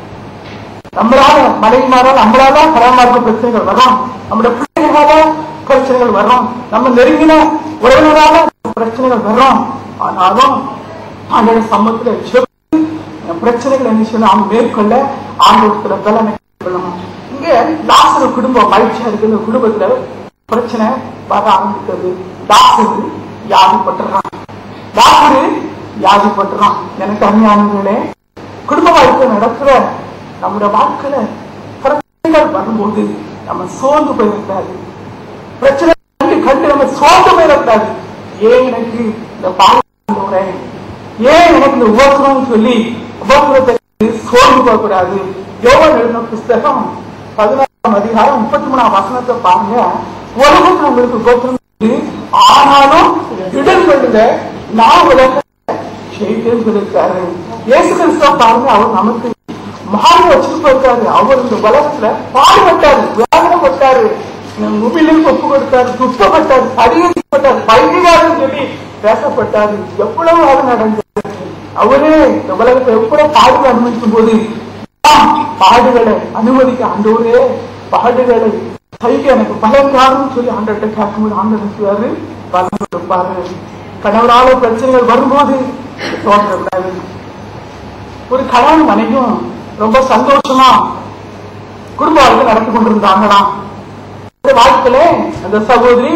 நம்மளால மனைவிமாரால் நம்மளால கணவன்மார்க்கு பிரச்சனைகள் வரும் நம்முடைய பிள்ளைகளால பிரச்சனைகள் வரும் நம்ம நெருங்கின உறவினரால பிரச்சனைகள் வரும் ஆனாலும் ஆண்டோட சமூகத்துல ஜெபித்து இந்த பிரச்சனைகளை என்ன செய்யணும் அவங்க மேற்கொள்ள ஆண்டோடத்துல பலனை கொள்ளணும் இங்க லாசரு குடும்பம் மகிழ்ச்சியா இருக்கு இந்த குடும்பத்துல பிரச்சனை வர ஆரம்பிக்கிறது லாசரு வியாதிப்பட்டுறான் லாசரு வியாதிப்பட்டுறான் எனக்கு அஞ்ஞானங்களே குடும்ப வாழ்க்கை நடக்கிற நம்முடைய வாழ்க்கையில பிரச்சனைகள் வரும்போது நம்ம சோர்ந்து போயிருக்காது பிரச்சனை கண்டு கண்டு நம்ம சோர்ந்து போயிடக்கூடாது ஏன் எனக்கு இந்த பாடுறே ஏன் எனக்கு இந்த உபத்திரம் சொல்லி உபத்திரத்தை கண்டு சோர்ந்து போகக்கூடாது யோகன் எழுதின புஸ்தகம் பதினாறாம் அதிகாரம் முப்பத்தி மூணாம் வசனத்தை பாருங்க உலகத்தில் உங்களுக்கு உபத்திரம் உண்டு. ஆனாலும் இடர் கொள்ளுங்க நான் உலக ஜெயித்தேன்னு சொல்லியிருக்காரு இயேசு கிறிஸ்துவ பாருங்க அவர் நமக்கு மாறி வச்சுட்டு போயிருக்காரு அவர் இந்த உலகத்துல பாடுபட்டாரு வேதனைப்பட்டாரு முபிலும் ஒப்பு கொடுத்தாரு துப்பப்பட்டாரு பரிகரிக்கப்பட்டார் பைதிகாரம் சொல்லி பேசப்பட்டாரு எவ்வளவு அது நடந்தது அவரே இந்த உலகத்தை எவ்வளவு பாடுகள் அனுமதிக்கும் போது ஆம், பாடுகளை அனுமதிக்க ஆண்டவரே பாடுகளை சைக எனக்கு பலன் காரணம் சொல்லி ஆண்டர்கிட்ட கேட்கும்போது ஆண்டர் சொல்லுவாரு பலன் கொடுப்பாரு கணவரால பிரச்சனைகள் வரும்போது தோன்றக்கூடாது ஒரு கணவன் மனைவியும் ரொம்ப சந்தோஷமா குடும்ப வாழ்க்கை நடத்தி கொண்டிருந்தாங்களாம் இந்த வாழ்க்கையில அந்த சகோதரி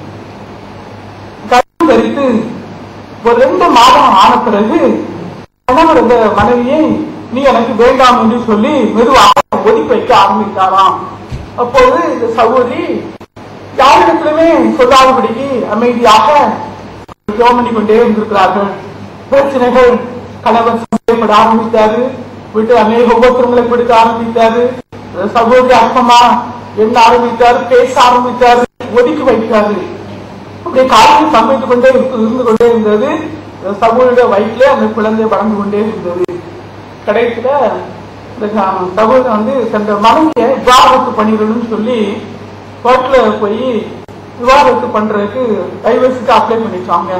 கருத்து தரித்து ஒரு ரெண்டு மாதம் ஆன பிறகு கணவர் இந்த மனைவியை நீ எனக்கு வேண்டாம் என்று சொல்லி மெதுவாக ஒதுக்கி வைக்க ஆரம்பித்தாராம் அப்போது இந்த சகோதரி யாரிடத்திலுமே சொல்லாதபடிக்கு அமைதியாக ஜெபம் பண்ணி கொண்டே இருந்திருக்கிறார்கள் பிரச்சனைகள் கணவன் சந்தேகப்பட ஆரம்பித்தாரு வீட்டு அநேக உபத்திரங்களை கொடுக்க ஆரம்பித்தாரு சகோதரி அற்பமா என்ன ஆரம்பித்தாரு பேச ஆரம்பித்தாரு ஒதுக்கி வைத்தாரு அப்படியே காலையில் சமைத்துக் கொண்டே இருக்கு- இருந்து கொண்டே இருந்தது சகோதரிய வயிற்றிலே அந்த குழந்தை வளர்ந்து கொண்டே இருந்தது கடைசியில இந்த ச- சகோதரன் வந்து தன் மனைவியை விவாகரத்து பண்ணிடணும்னு சொல்லி கோர்ட்ல போய் விவாகரத்து பண்றதுக்கு டைவர்ஸுக்கு அப்ளை பண்ணிட்டாங்க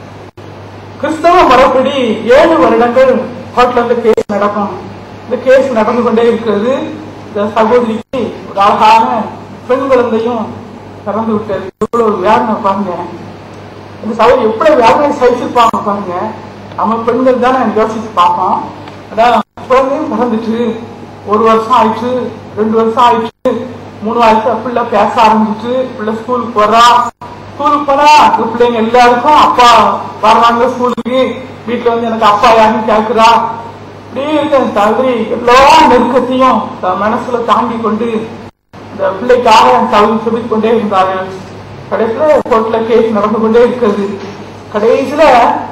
கிறிஸ்தவ முறைப்படி ஏழு வருடங்கள் கோர்ட்ல இந்த கேஸ் நடக்கும் இந்த கேஸ் நடந்து கொண்டே இருக்கிறது இந்த சகோதரிக்கு ஒரு அழகான பெண் குழந்தையும் பிறந்து விட்டது இவ்வளவு வேதனை பாருங்க இந்த சகோதரி எப்படி வேதனை சகிச்சிருப்பாங்க பாருங்க நம்ம பெண்கள் தானே யோசிச்சு பார்ப்போம் அதான் குழந்தையும் பிறந்துச்சு ஒரு வருஷம் ஆயிடுச்சு ரெண்டு வருஷம் ஆயிடுச்சு மூணு வருஷம் பிள்ளை பேச ஆரம்பிச்சிட்டு பிள்ளை ஸ்கூலுக்கு போறா ஸ்கூலுக்கு போனா இந்த பிள்ளைங்க எல்லாருக்கும் அப்பா வர்றாங்க ஸ்கூலுக்கு வீட்டுல வந்து எனக்கு அப்பா யாருன்னு கேக்குறா இப்படியே இருக்க அந்த சகோதரி எல்லா நெருக்கத்தையும் தன் மனசுல தாங்கி கொண்டு இந்த பிள்ளைக்காக என் சகோதரி சொல்லிக் கொண்டே இருந்தார்கள் கடைசியில கோர்ட்ல கேஸ் நடந்து கொண்டே இருக்கிறது கடைசியில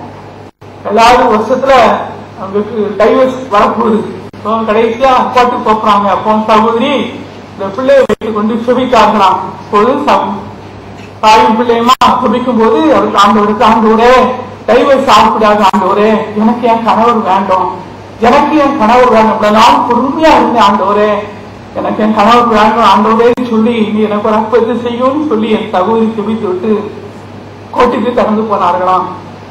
எல்லாரும் வருஷத்துல அவங்களுக்கு டைவர்ஸ் வரப்போகுது அப்போ கடைசியா அப்பாட்டு போறாங்க அப்போ சகோதரி இந்த பிள்ளையை வைத்துக் கொண்டு செபிக்காங்களாம் அப்போது ச- தாயும் பிள்ளையுமா செபிக்கும் போது அவருக்கு ஆண்டவருக்கு ஆண்டவரே டைவர்ஸ் ஆகக்கூடாது ஆண்டவரே எனக்கு என் கணவர் வேண்டும் எனக்கு என் கணவர் வேண்டும் இவ்வளவு நான் பொறுமையா இருந்தேன் ஆண்டவரே எனக்கு என் கணவர் வேண்டும் ஆண்டவரேன்னு சொல்லி நீ எனக்கு ஒரு அற்புதத்தை செய்யும்னு சொல்லி என் சகோதரி செபித்து விட்டு கோர்ட்டுக்கு கடந்து போனார்களாம்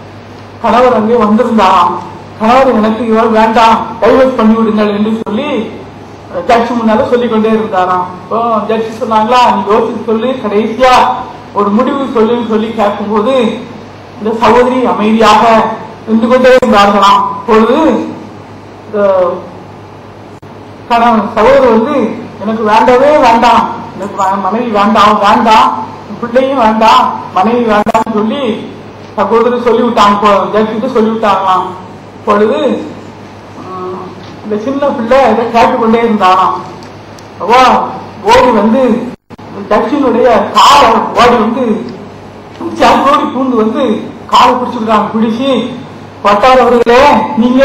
கணவர் அங்கே வந்திருந்தாராம் கணவர் எனக்கு இவர் வேண்டாம் டைவர்ஸ் பண்ணி விடுங்கள் என்று சொல்லி ஜட்ஜி முன்னால சொல்லிக் கொண்டே இருந்தாராம் இப்போ ஜட்ஜி சொன்னாங்களா நீ யோசிச்சு சொல்லு கடைசியா ஒரு முடிவு சொல்லுன்னு சொல்லி கேட்கும்போது இந்த சகோதரி அமைதியாக நின்று கொண்டே இருந்தார்களாம் பொழுது இந்த கணவன் சகோதரர் வந்து எனக்கு வேண்டவே வேண்டாம் எனக்கு வ- மனைவி வேண்டாம் வேண்டாம் என் பிள்ளையும் வேண்டாம் மனைவி வேண்டாம்னு சொல்லி சகோதரர் சொல்லி விட்டாங்க ஜட்ஜிட்டு சொல்லி விட்டாங்களாம் பொழுது உம், இந்த சின்ன பிள்ளை இதை கேட்டுக்கொண்டே இருந்தாராம் அவா ஓடி வந்து ஜட்ஜினுடைய காலை ஓடி வந்து ஓடி பூந்து வந்து காலை பிடிச்சுக்கிறாங்க பிடிச்சு பட்டார் அவர்களே நீங்க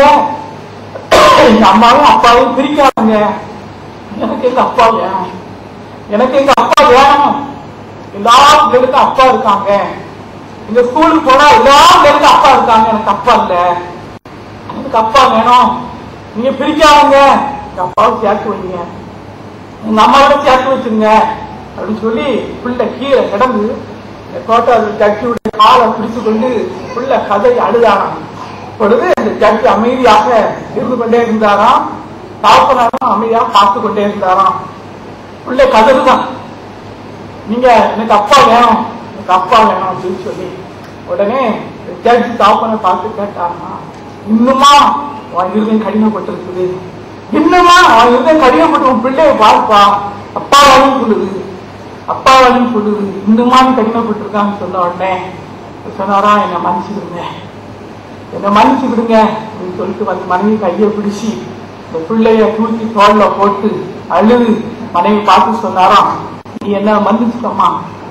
எங்க அம்மாவும் அப்பாவையும் பிரிக்காதுங்க எனக்கு எங்க அப்பா வேணும் எனக்கு எங்க அப்பா வேணும் எல்லா பிள்ளைகளுக்கும் அப்பா இருக்காங்க இந்த ஸ்கூலுக்கு போனா எல்லா பிள்ளைகளுக்கும் அப்பா இருக்காங்க எனக்கு அப்பா இல்ல எனக்கு அப்பா வேணும் நீங்க பிரிக்காதுங்க எங்க அப்பாவை சேர்த்து வைங்க எங்க அம்மாவோட சேர்த்து வச்சுங்க அப்படின்னு சொல்லி பிள்ளை கீழே கிடந்து இந்த கோட்டாவில் ஜட்ஜியுடைய காலை பிடிச்சு கொண்டு பிள்ளை கதை அழுதானாம் பொழுது அந்த ஜட்ஜி அமைதியாக இருந்து கொண்டே இருந்தாராம் தாப்பனாரும் அமைதியாக பார்த்து கொண்டே இருந்தாராம் பிள்ளை கதறுதான் நீங்க எனக்கு அப்பா வேணும் எனக்கு அப்பா வேணும் அப்படின்னு சொல்லி உடனே ஜட்ஜி தாப்பனை பார்த்து கேட்டாருன்னா இன்னுமா உன் இருதயம் கடினப்பட்டிருக்குது இன்னுமா அவன் இருதயம் கடினப்பட்டு உன் பிள்ளைய பார்ப்பா அப்பா வேணும்னு சொல்லுது அப்பா வேணும்னு சொல்லுது இன்னுமா நீ கடினப்பட்டிருக்கான்னு சொன்ன உடனே சொன்னாரா என்னை மன்னிச்சுடுங்க என்னை மன்னிச்சு விடுங்க அப்படின்னு சொல்லிட்டு வந்து மனைவி கையை பிடிச்சி இந்த பிள்ளைய தூக்கி தோல்ல போட்டு அழுது மனைவி பார்த்து சொன்னாராம் நீ என்ன மன்னிச்சுக்கம்மா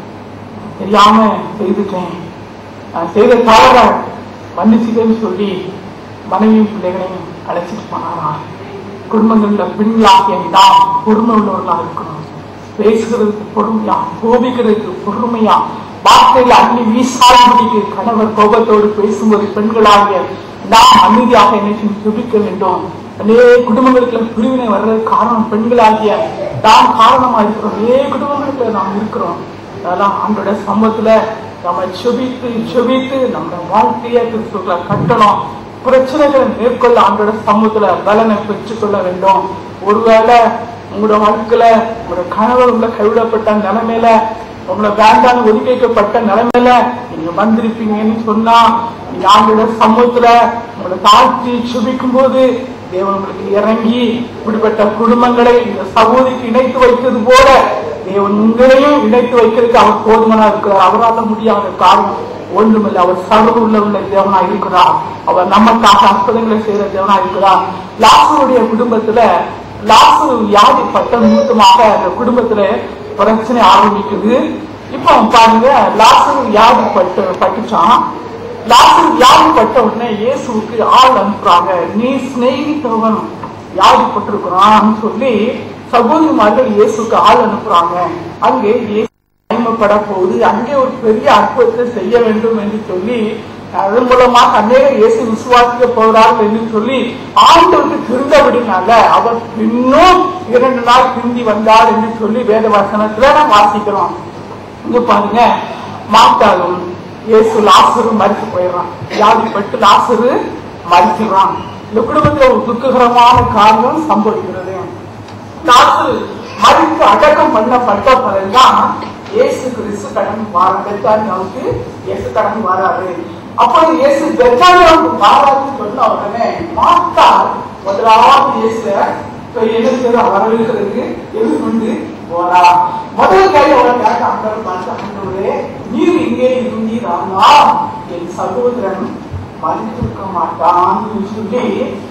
தெரியாம செய்துட்டேன் நான் செய்த தவற மன்னிச்சுக்கன்னு சொல்லி மனைவியும் பிள்ளைகளையும் அழைச்சிட்டு போனாராம் குடும்பங்கள்ல பெண்களாகிய நாம் பொறுமை உள்ளவர்களா இருக்கணும் பேசுகிறதுக்கு பொறுமையா கோபிக்கிறதுக்கு பொறுமையா வார்த்தையில் அள்ளி வீசாதபடிக்கு கணவர் கோபத்தோடு பேசும்போது பெண்களாகிய நாம் அமைதியாக என்னை துடிக்க வேண்டும் அநேக குடும்பங்களுக்குள்ள பிரிவினை வர்றதுக்கு காரணம் பெண்களாகிய நாம் காரணமா இருக்கிறோம் அநேக குடும்பங்களுக்குள்ள நாம் இருக்கிறோம் அதெல்லாம் ஆண்டோட சமூகத்துல நம்ம செபித்து செபித்து நம்ம வாழ்க்கைய கிறிஸ்துக்களை கட்டணும் பிரச்சனைகளை மேற்கொள்ள ஆண்டோட சமூகத்துல பலனை பெற்றுக்கொள்ள வேண்டும் ஒருவேளை உங்களோட வாழ்க்கையில உங்களோட கணவர் உங்களை கைவிடப்பட்ட நிலைமையில உங்களை வேண்டான்னு ஒதுக்கி வைக்கப்பட்ட நிலைமையில நீங்க வந்திருப்பீங்கன்னு சொன்னா நீங்க ஆண்டோட சமூகத்துல உங்களை தாழ்த்தி சுபிக்கும் போது தேவன் உங்களுக்கு இறங்கி இப்படிப்பட்ட குடும்பங்களை இந்த சகோதரிக்கு இணைத்து வைத்தது போல தேவன் உங்களையும் இணைத்து வைக்கிறதுக்கு அவர் போதுமனா இருக்கிறார் அவரால் முடியாத காரணம் ஒன்றுமில்லை அவர் சர்வ உள்ள தேவனா இருக்கிறார் அவர் நமக்காக அற்புதங்களை செய்யற தேவனா இருக்கிறார் லாசருடைய குடும்பத்துல லாசரு வியாதிப்பட்ட நிமித்தமாக அந்த குடும்பத்துல பிரச்சனை ஆரம்பிக்குது இப்ப பாருங்க லாசரு வியாதிப்பட்டு பட்டுச்சான் லாசரு வியாதிப்பட்ட உடனே இயேசுவுக்கு ஆள் அனுப்புறாங்க நீ சிநேகித்தவன் வியாதிப்பட்டிருக்கிறான்னு சொல்லி சகோதரிமார்கள் இயேசுக்கு ஆள் அனுப்புறாங்க அங்கே இயேசு மகிமைப்பட போகுது அங்கே ஒரு பெரிய அற்புதத்தை செய்ய வேண்டும் என்று சொல்லி அதன் மூலமாக அநேக இயேசு விசுவாசிக்க போகிறார்கள் என்று சொல்லி ஆண்டவருக்கு திருந்தபடினால அவர் இன்னும் இரண்டு நாள் திரும்பி வந்தார் என்று சொல்லி வேத வசனத்துல நாம் வாசிக்கிறோம் இங்க பாருங்க மாத்தாலும் இயேசு லாசரு மறித்து போயிடறான் வியாதிப்பட்டு லாசரு மறிக்கிறான் இந்த குடும்பத்துல ஒரு துக்ககரமான காரியம் சம்பவிக்கிறது லாசரு மறித்து அடக்கம் பண்ணப்பட்ட பிறகுதான் இயேசு கிறிஸ்து கடந்து வார பெத்தானியாவுக்கு இயேசு கடந்து வராரு அப்போ இயேசு பெத்தானியாவுக்கு வாராருன்னு சொன்ன உடனே மாத்தா முதலாவது இயேசு எழுதுகிற வரவேற்கிறது எதிர்கொண்டு போறா முதல் கையை உன கேட்ட ஆண்டவர் பார்த்து ஆண்டவரே நீர் இங்கே இருந்தீரானா என் சகோதரன் மறித்திருக்க மாட்டான்னு சொல்லி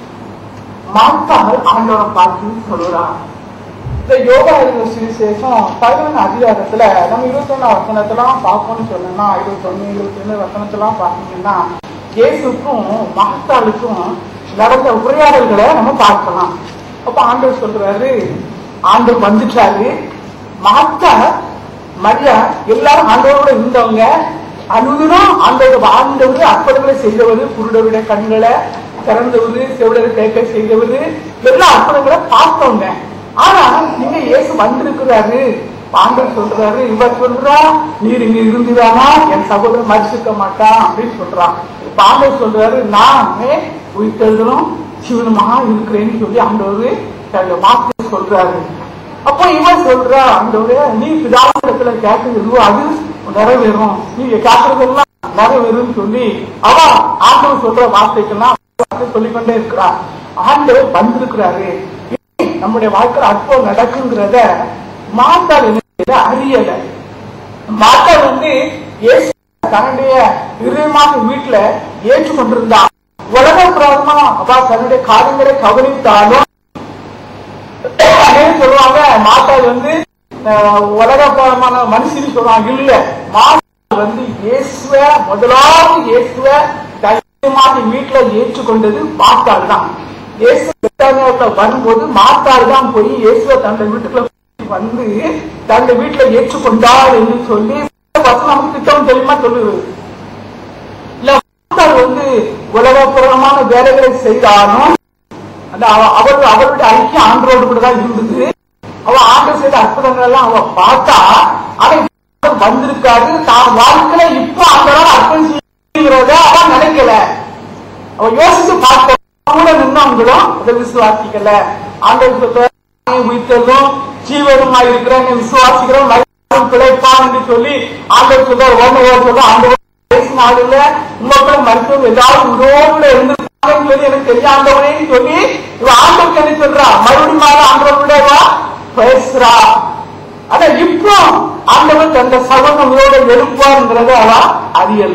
மாத்தாள் ஆண்டவரை பார்த்து சொல்றான் இந்த யோகா இருக்கிற சுவிசேஷம் பதினொன்று அதிகாரத்துல நம்ம இருபத்தொன்னு வசனத்தெல்லாம் பார்ப்போம்னு சொன்னோம்னா இருபத்தொன்னு இருபத்தொன்னு வசனத்தெல்லாம் பார்த்தீங்கன்னா இயேசுக்கும் மகத்தாளுக்கும் நடந்த உரையாடல்களை நம்ம பார்க்கலாம் அப்ப ஆண்டவர் சொல்றாரு ஆண்டவர் வந்துட்டாரு மகத்தா மரியா எல்லாரும் ஆண்டவரோட இருந்தவங்க அனுதினம் ஆண்டவர் ஆண்டவர் அற்புதங்களை செய்தவர் குருடருடைய கண்களை திறந்தவர் செவிடரை கேட்க செய்தவர் எல்லா அற்புதங்களை பார்த்தவங்க ஆனா நீங்க இயேசு வந்திருக்கிறாரு ஆண்டவர் சொல்றாரு இவர் சொல்றா நீர் இங்க இருந்துதானா என் சகோதரன் மறிச்சிருக்க மாட்டான் அப்படின்னு சொல்றான் இப்ப ஆண்டவர் சொல்றாரு நானே உயிர்த்தெழுதலும் சிவனுமாக இருக்கிறேன்னு சொல்லி ஆண்டவர் தன்னுடைய வார்த்தை சொல்றாரு அப்போ இவன் சொல்றா ஆண்டவரே நீ பிதாவிடத்துல கேட்கறது எதுவோ அது நிறைவேறும் நீங்க கேட்கறதெல்லாம் நிறைவேறும் சொல்லி அவ ஆண்டவர் சொல்ற வார்த்தைக்கெல்லாம் வார்த்தை சொல்லிக்கொண்டே இருக்கிறா ஆண்டவர் வந்திருக்கிறாரு நம்முடைய வாழ்க்கையில் அற்புதம் நடக்குங்கிறத மாத்தாள் என்ன செய்யல? அறியல மாத்தாள் வந்து இயேசு தன்னுடைய இருமாக வீட்டுல ஏற்று கொண்டிருந்தா உலக பிரதமா அவ தன்னுடைய காரியங்களை கவனித்தாலும் அதே சொல்லுவாங்க மாத்தாள் வந்து அஹ், உலகப்பரமான மனுஷன் சொல்லுவாங்க இல்ல மாத்தாள் வந்து இயேசுவ முதலாவது இயேசுவ தைரியமாக வீட்டுல ஏற்றுக்கொண்டது மாத்தாள் தான் இயேசு பெத்தானியாவுக்கு வரும்போது மாத்தாள் தான் போய் இயேசுவ தன்னுடைய வீட்டுக்குள்ள வந்து தன்னுடைய வீட்டுல ஏற்றுக்கொண்டாள் என்று சொல்லி வசனம் நமக்கு திட்டம் தெளிவா சொல்லுது இல்ல மாத்தாள் வந்து உலகப்புறமான வேலைகளை செய்தாலும் அந்த அவ- அவள் அவளுடைய ஐக்கியம் ஆண்டரோடு கூட தான் இருந்தது அவ ஆண்டு செய்த அற்புதங்கள் எல்லாம் அவ பார்த்தா அவன் வந்திருக்காரு தான் வாழ்க்கையில இப்ப அந்த அற்புதம் செய்கிறத அவ நினைக்கல அவ யோசிச்சு பார்த்த கூட நின்னவங்களும் அதை விசுவாசிக்கல ஆண்டவர் சொல்ற உயிர்த்தலும் ஜீவனுமா இருக்கிறேன் நீ விசுவாசிக்கிறோம் மரியாதை பிழைப்பான் என்று சொல்லி ஆண்டவர் சொல்ற ஒன்னு சொல்ற ஆண்டவர் பேசினாலுல உங்களுக்கும் மருத்துவம் ஏதாவது உடோடு இருந்திருக்காங்கன்னு சொல்லி எனக்கு தெரியாதவனேன்னு சொல்லி இவ ஆண்டவருக்கு என்ன சொல்றா மறுபடியும் மேல ஆண்டவருடைய பேசுறா ஆனா இப்போ ஆண்டவர் தந்த சகோதரோட எழுப்பாருங்கிறத அவ அறியல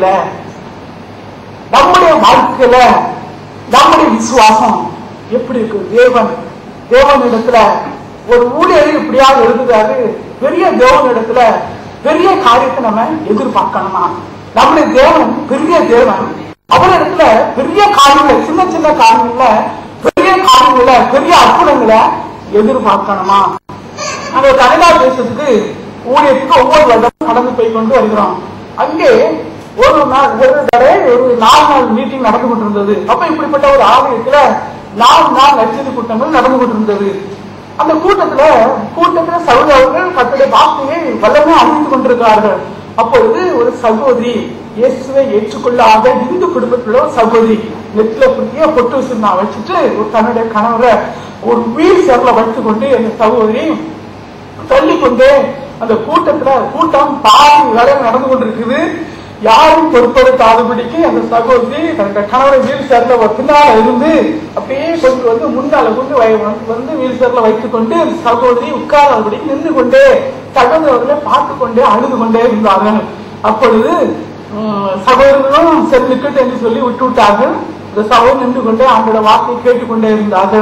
நம்முடைய வாழ்க்கையில நம்முடைய விசுவாசம் எப்படி இருக்கு தேவன் தேவன் இடத்துல ஒரு ஊழியர் இப்படியாவது எழுதுறாரு பெரிய தேவன் இடத்துல பெரிய காரியத்தை நம்ம எதிர்பார்க்கணுமா நம்முடைய தேவன் பெரிய தேவன் அவர் இடத்துல பெரிய காரியங்களை சின்ன சின்ன காரியங்கள்ல பெரிய காரியங்களை பெரிய அற்புதங்களை எதிர்பார்க்கணுமா நாங்க தமிழ்நாடு தேசத்துக்கு ஊழியத்துக்கு ஒவ்வொரு வருடம் கடந்து போய் கொண்டு வருகிறோம் அங்கே ஒரு நாள் ஒரு தடவை ஒரு நாலு நாள் மீட்டிங் நடந்து கொண்டிருந்தது அப்ப இப்படிப்பட்ட ஒரு ஆலயத்துல நாலு நாள் நச்சது கூட்டங்கள் நடந்து கொண்டிருந்தது அந்த கூட்டத்துல கூட்டத்துல சகோதரர்கள் கத்துடைய வார்த்தையை வல்லமே அறிவித்துக் கொண்டிருக்கிறார்கள் அப்பொழுது ஒரு சகோதரி இயேசுவை ஏற்றுக்கொள்ளாத இந்து குடும்பத்துல ஒரு சகோதரி நெத்தில புதிய பொட்டு வச்சிருந்தா வச்சுட்டு ஒரு தன்னுடைய கணவரை ஒரு வீல் சேர்ல வைத்துக் கொண்டு அந்த சகோதரி சொல்லிக்கொண்டே அந்த கூட்டத்துல கூட்டம் பாதி வேலை நடந்து கொண்டிருக்குது யாரும் பொறுப்படுத்தாதபடிக்கு அந்த சகோதரி தன்னுடைய கணவரை வீல் சேர்ல ஒரு பின்னால இருந்து அப்படியே கொண்டு வந்து முன்னால கொண்டு வை- வந்து- வந்து வீல் சேர்ல வைத்துக் கொண்டு அந்த சகோதரி உட்காராதபடி நின்று கொண்டே சகோதரர்களை பார்த்து கொண்டே அழுது கொண்டே இருந்தார்கள் அப்பொழுது உம், சகோதரர்களும் சரி நிக்கட்டும் என்று சொல்லி விட்டு விட்டார்கள் இந்த சகோதரர் நின்று கொண்டே அவங்களோட வார்த்தையை கேட்டுக்கொண்டே இருந்தார்கள்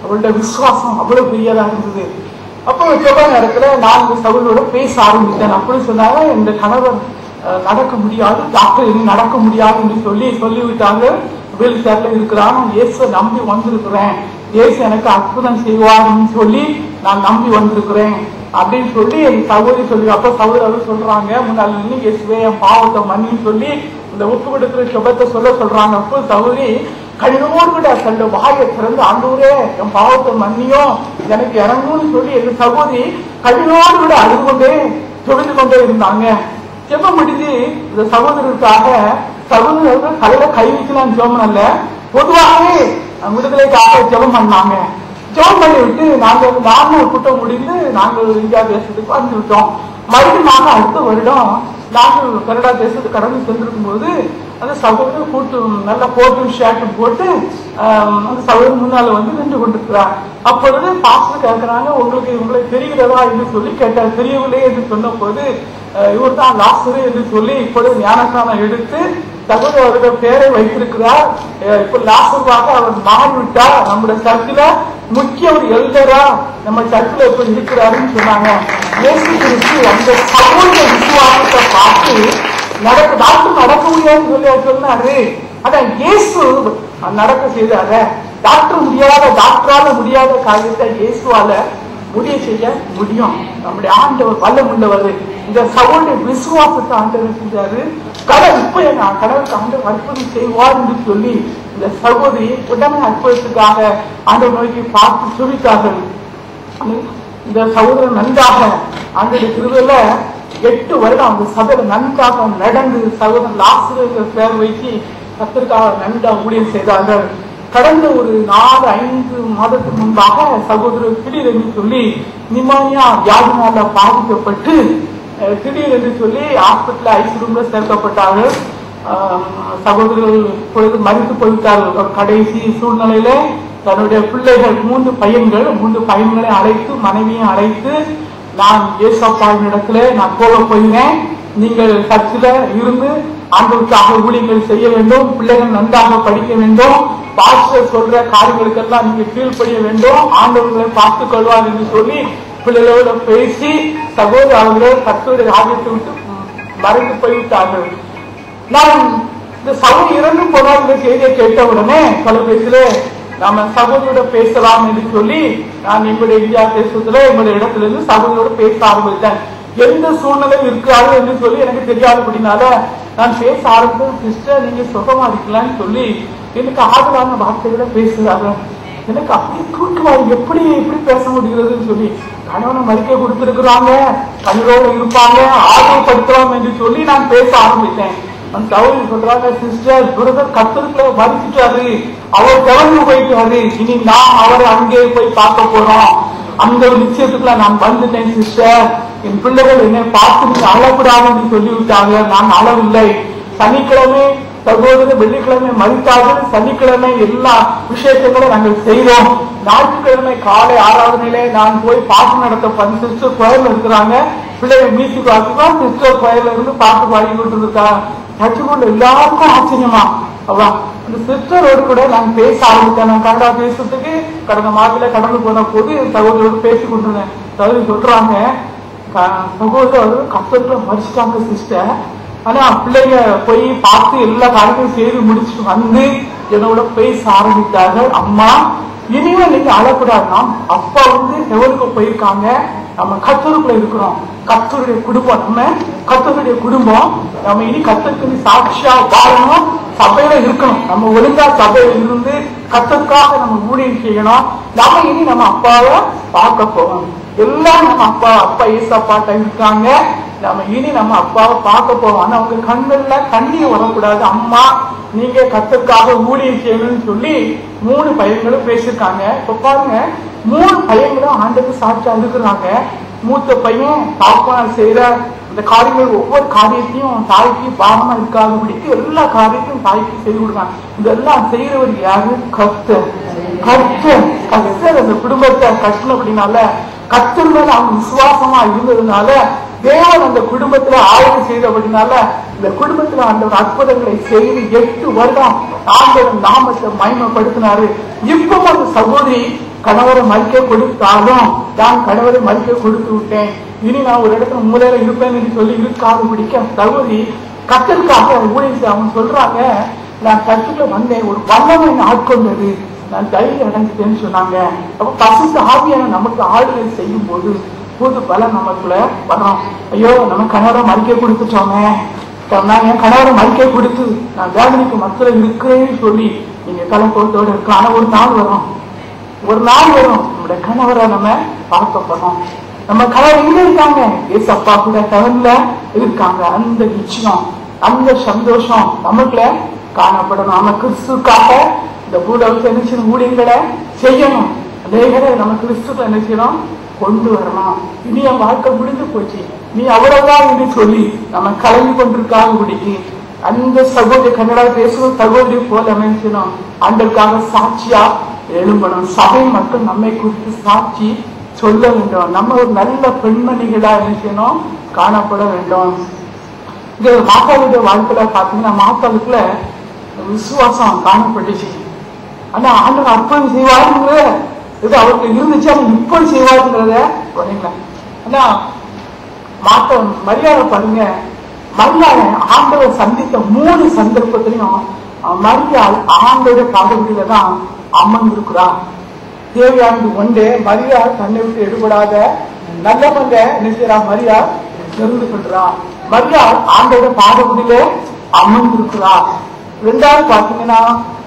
அவளுடைய விசுவாசம் அவ்வளவு பெரியதா இருந்தது அப்போ ஜெப நேரத்துல நான் இந்த சவுலோட பேச ஆரம்பித்தேன் அப்படி சொன்னாங்க இந்த கணவர் அஹ், நடக்க முடியாது டாக்டர் இனி நடக்க முடியாது என்று சொல்லி சொல்லிவிட்டாங்க வீல் சேர்ல இருக்கிறான் இயேசு நம்பி வந்திருக்கிறேன் இயேசு எனக்கு அற்புதம் செய்வார்னு சொல்லி நான் நம்பி வந்திருக்கிறேன் அப்படின்னு சொல்லி என் சகோதரி சொல்லி அப்ப சகோதரி சொல்றாங்க முன்னாள் நின்று இயேசுவே என் பாவத்தை மன்னின்னு சொல்லி இந்த ஒப்பு கொடுக்கிற சுபத்தை சொல்ல சொல்றாங்க அப்போ சகோதரி கண்ணோடு கூட தன்னோட வாயை திறந்து ஆண்டவரே என் பாவத்தை மன்னியும் எனக்கு இறங்கும்னு சொல்லி எங்க சகோதரி கண்ணோடு கூட அழுது கொண்டே தொழுது கொண்டே இருந்தாங்க ஜெபம் முடிஞ்சு இந்த சகோதரருக்காக சகோதரர்கள் தலையில கை வைக்கலாம் ஜெபம் அல்ல பொதுவாகவே விடுதலைக்காக ஜெபம் பண்ணாங்க ஜெபம் பண்ணி விட்டு நாங்க நார்மல் கூட்டம் முடிந்து நாங்கள் இந்தியா தேசத்துக்கு வந்து விட்டோம் மறுபடியும் நாங்க அடுத்த வருடம் நாங்கள் கனடா தேசத்துக்கு கடந்து சென்றிருக்கும் போது அந்த சகோதரர் கூட்டு நல்ல கோட்டும் ஷர்ட்டும் போட்டு ஆஹ், அந்த சகோதரர் முன்னால வந்து நின்று கொண்டிருக்கிறார் அப்பொழுது பாஸ்டர் கேட்கிறாங்க உங்களுக்கு உங்களை தெரிகிறதா என்று சொல்லி கேட்டார் தெரியவில்லை என்று சொன்ன போது இவர் தான் லாஸ்டர் என்று சொல்லி இப்பொழுது ஞானஸ்தானம் எடுத்து சகோதரர் அவருடைய பேரை வைத்திருக்கிறார் அஹ் இப்ப லாஸ்டராக அவர் மாறிவிட்டார் நம்முடைய சர்ச்சில முக்கிய ஒரு எல்டரா நம்ம சர்ச்சில் இப்ப இருக்கிறாருன்னு சொன்னாங்க இயேசு கிறிஸ்து அந்த சகோதர விசுவாசத்தை பார்த்து நடக்க டாக்டர் நடக்க முடியாதுன்னு சொல்லி அவர் சொன்னாரு அதான் இயேசு நடக்க செய்தாரு டாக்டர் முடியாத டாக்டரால முடியாத காரியத்தை இயேசுவால முடிய செய்ய முடியும் நம்முடைய ஆண்டவர் வல்லம் உள்ளவர் இந்த சகோதர விசுவாசத்தை ஆண்டவர் செஞ்சாரு கடல் இப்ப எங்க கடவுளுக்கு ஆண்டவர் அற்புதம் செய்வார் என்று சொல்லி இந்த சகோதரி உடனே அற்புதத்துக்காக ஆண்டவர் நோக்கி பார்த்து சுழித்தார்கள் இந்த சகோதரன் நன்றாக ஆண்டுடைய திருவிழா எட்டு வருடம் அந்த சபையில நன்றாக நடந்து சகோதரன் லாஸ்டர் பேர் வைத்து கத்திற்காக நன்றாக ஊழியம் செய்தார்கள் கடந்த ஒரு நாலு ஐந்து மாதத்துக்கு முன்பாக சகோதரர் திடீரென்று சொல்லி நிமோனியா வியாதினால பாதிக்கப்பட்டு அஹ், திடீரென்று சொல்லி ஹாஸ்பிட்டல் ஐசி ரூம்ல சேர்க்கப்பட்டார்கள் ஆஹ், சகோதரர்கள் இப்பொழுது மறித்து போய்விட்டார்கள் ஒரு கடைசி சூழ்நிலையில தன்னுடைய பிள்ளைகள் மூன்று பையன்கள் மூன்று பையன்களை அழைத்து மனைவியை அழைத்து நான் ஏசப்பாவின் இடத்துல நான் போக போகிறேன் நீங்கள் சர்ச்சில் இருந்து ஆண்டவருக்காக ஊழியங்கள் செய்ய வேண்டும் பிள்ளைகள் நன்றாக படிக்க வேண்டும் பாஸ்டர் சொல்ற காரியங்களுக்கெல்லாம் நீங்க கீழ்ப்படிய வேண்டும் ஆண்டவர்களை பார்த்துக் கொள்வார் என்று சொல்லி பிள்ளைகளோட பேசி சகோதர அவர்கள் கத்தோடைய ராஜ்யத்தை விட்டு மறைந்து போய்விட்டார்கள் நான் இந்த சகோதரி இறந்து போனார் இந்த செய்தியை கேட்ட உடனே தொலைபேசியில நாம சகோதரியோட பேசலாம் என்று சொல்லி நான் எங்களுடைய இந்தியா தேசத்துல எங்களுடைய இடத்துல இருந்து சகோதரியோட பேச ஆரம்பித்தேன் எந்த சூழ்நிலை இருக்கிறாரு என்று சொல்லி எனக்கு தெரியாதபடினால நான் பேச ஆரம்பித்தேன் சிஸ்டர் நீங்க சுகமா இருக்கலாம்னு சொல்லி எனக்கு ஆதரவான வார்த்தைகளை பேசுறாங்க எனக்கு அப்படியே தூக்குவாரு எப்படி எப்படி பேச முடிகிறதுன்னு சொல்லி கணவனை மறிக்க கொடுத்திருக்கிறாங்க கண்ணோட இருப்பாங்க ஆர்வப்படுத்தலாம் என்று சொல்லி நான் பேச ஆரம்பித்தேன் அந்த சவுரி சொல்றாங்க சிஸ்டர் பிரதர் கத்தருக்குள்ள மறிச்சிட்டாரு அவர் கிளம்பி போயிட்டாரு இனி நான் அவரை அங்கே போய் பார்க்க போறோம் அந்த ஒரு நிச்சயத்துக்குள்ள நான் வந்துட்டேன் சிஸ்டர் என் பிள்ளைகள் என்னை பார்த்து நீங்க அழக்கூடாதுன்னு சொல்லி விட்டாங்க நான் அளவில்லை சனிக்கிழமை சகோதரர் வெள்ளிக்கிழமை மறித்தார்கள் சனிக்கிழமை எல்லா விஷயத்தையும் நாங்கள் செய்தோம் ஞாயிற்றுக்கிழமை காலை ஆராதனையிலே நான் போய் பாட்டு நடத்த பண்ணி சிஸ்டர் கோயில்ல இருக்கிறாங்க பிள்ளைகள் மியூசிக் வாசிப்போம் சிஸ்டர் கோயில்ல இருந்து பாட்டு பாடிக்கிட்டு இருக்கா சர்ச்சுக்குள்ள எல்லாருக்கும் ஆச்சரியமா அவா அந்த சிஸ்டரோடு கூட நான் பேச ஆரம்பித்தேன் நான் கனடா தேசத்துக்கு கடந்த மாதத்துல கடந்து போன போது என் சகோதரோடு பேசி கொண்டிருந்தேன் சகோதரி சொல்றாங்க க- சகோதரர் கத்தத்துல மறிச்சிட்டாங்க சிஸ்டர் ஆனா பிள்ளைங்க போய் பார்த்து எல்லா காரியத்தையும் செய்து முடிச்சுட்டு வந்து என்னோட பேச ஆரம்பித்தார்கள் அம்மா இனிமே நீங்க அழக்கூடாதுன்னா அப்பா வந்து எவருக்கு போயிருக்காங்க நம்ம கத்தருக்குள்ள இருக்கிறோம் கத்தருடைய குடும்பம் நம்ம கத்தருடைய குடும்பம் நம்ம இனி கத்தருக்கு சாட்சியா வாழணும் சபையில இருக்கணும் நம்ம ஒழுங்கா சபையில இருந்து கத்தருக்காக நம்ம ஊழியம் செய்யணும் நம்ம இனி நம்ம அப்பாவை பார்க்க போவோம் எல்லாம் நம்ம அப்பா அப்பா ஏசப்பாட்ட இருக்காங்க நம்ம இனி நம்ம அப்பாவை பார்க்க போவோம் ஆனா உங்க கண்கள்ல கண்ணீர் வரக்கூடாது அம்மா நீங்க கத்தருக்காக ஊழியம் செய்யணும்னு சொல்லி மூணு பையன்களும் பேசியிருக்காங்க இப்ப பாருங்க மூணு பையன்களும் ஆண்டுக்கு சாட்சியா இருக்கிறாங்க மூத்த பையன் தாப்பான செய்யற இந்த காரியங்கள் ஒவ்வொரு காரியத்தையும் தாய்க்கு பாவமா இருக்காதபடிக்கு எல்லா காரியத்தையும் தாய்க்கு செய்து கொடுக்காங்க இதெல்லாம் செய்யறவர் யாரு கர்த்தர் கர்த்தர் கர்த்தர் அந்த குடும்பத்தை கட்டினபடினால கர்த்தர் மேல அவங்க விசுவாசமா இருந்ததுனால தேவன் அந்த குடும்பத்துல ஆய்வு செய்தபடினால இந்த குடும்பத்துல ஆண்டவர் அற்புதங்களை செய்து எட்டு வருடம் ஆண்டவர் நாமத்தை மகிமைப்படுத்தினாரு இப்போ அந்த சகோதரி கணவரை மறிக்க கொடுத்தாலும் நான் கணவரை மறிக்க கொடுத்து விட்டேன் இனி நான் ஒரு இடத்துல மூலையில இருப்பேன்னு சொல்லி இருக்காது பிடிக்க தகுதி கத்தலுக்காக ஊழியம் செய்ய அவங்க சொல்றாங்க நான் கற்றுக்க வந்தேன் ஒரு வல்லமை என்னை ஆட்கொண்டது நான் தைரியம் அடைஞ்சிட்டேன்னு சொன்னாங்க அப்ப பசுத்த ஆவியான நமக்கு ஆளுகை செய்யும் போது புது பலம் நமக்குள்ள வரோம் ஐயோ நம்ம கணவரை மறிக்க கொடுத்துட்டோமே நான் என் கணவரை மறிக்க கொடுத்து நான் வேதனைக்கு மக்கள் இருக்கிறேன்னு சொல்லி நீங்க கலப்போட்டோட இருக்கலாம் ஆனா ஒரு நாள் வரும் ஒரு நாள் வரும் நம்முடைய கணவரை நம்ம பார்க்க போறோம் நம்ம கணவர் எங்க இருக்காங்க ஏசப்பா கூட கவன்ல இருக்காங்க அந்த நிச்சயம் அந்த சந்தோஷம் நமக்குள்ள காணப்படணும் நம்ம கிறிஸ்துக்காக இந்த பூலோகத்தை என்ன செய்யணும் ஊழியங்களை செய்யணும் அநேகரை நம்ம கிறிஸ்துவ என்ன செய்யணும் கொண்டு வரணும் இனி என் வாழ்க்கை முடிஞ்சு போச்சு நீ அவ்வளவுதான் என்று சொல்லி நம்ம கலங்கி கொண்டிருக்காக பிடிக்கி அந்த சகோதரி கன்னடா பேசும் சகோதரி போல அமைச்சணும் அன்றைக்காக சாட்சியா எழும்பணும் சபை மட்டும் நம்மை குறித்து சாட்சி சொல்ல வேண்டும் நம்ம ஒரு நல்ல பெண்மணிகளா நினைக்கணும் காணப்பட வேண்டும் இந்த மாத்தாளுடைய வாழ்க்கையில பாத்தீங்கன்னா மாத்தாளுக்குள்ள விசுவாசம் காணப்பட்டுச்சு ஆனா ஆண்டவர் அற்புதம் செய்வாருங்கிற இது அவருக்கு இருந்துச்சு ஆனா இப்படி செய்வாருங்கிறத சொன்னீங்களா ஆனா மாத்த மரியாதை பாருங்க மரியாதை ஆண்டவர் சந்தித்த மூணு சந்தர்ப்பத்திலையும் மரியாள் ஆண்டோட பாதவியில தான் அமர்ந்திருக்கிறா தேவையானது ஒன்றே மரியாள் தன்னை விட்டு எடுபடாத நல்லவங்க என்ன செய்யறா மரியாள் தெரிந்து கொள்றா மரியாள் ஆண்டோட பாதவியில அமர்ந்திருக்கிறா ரெண்டாவது பாத்தீங்கன்னா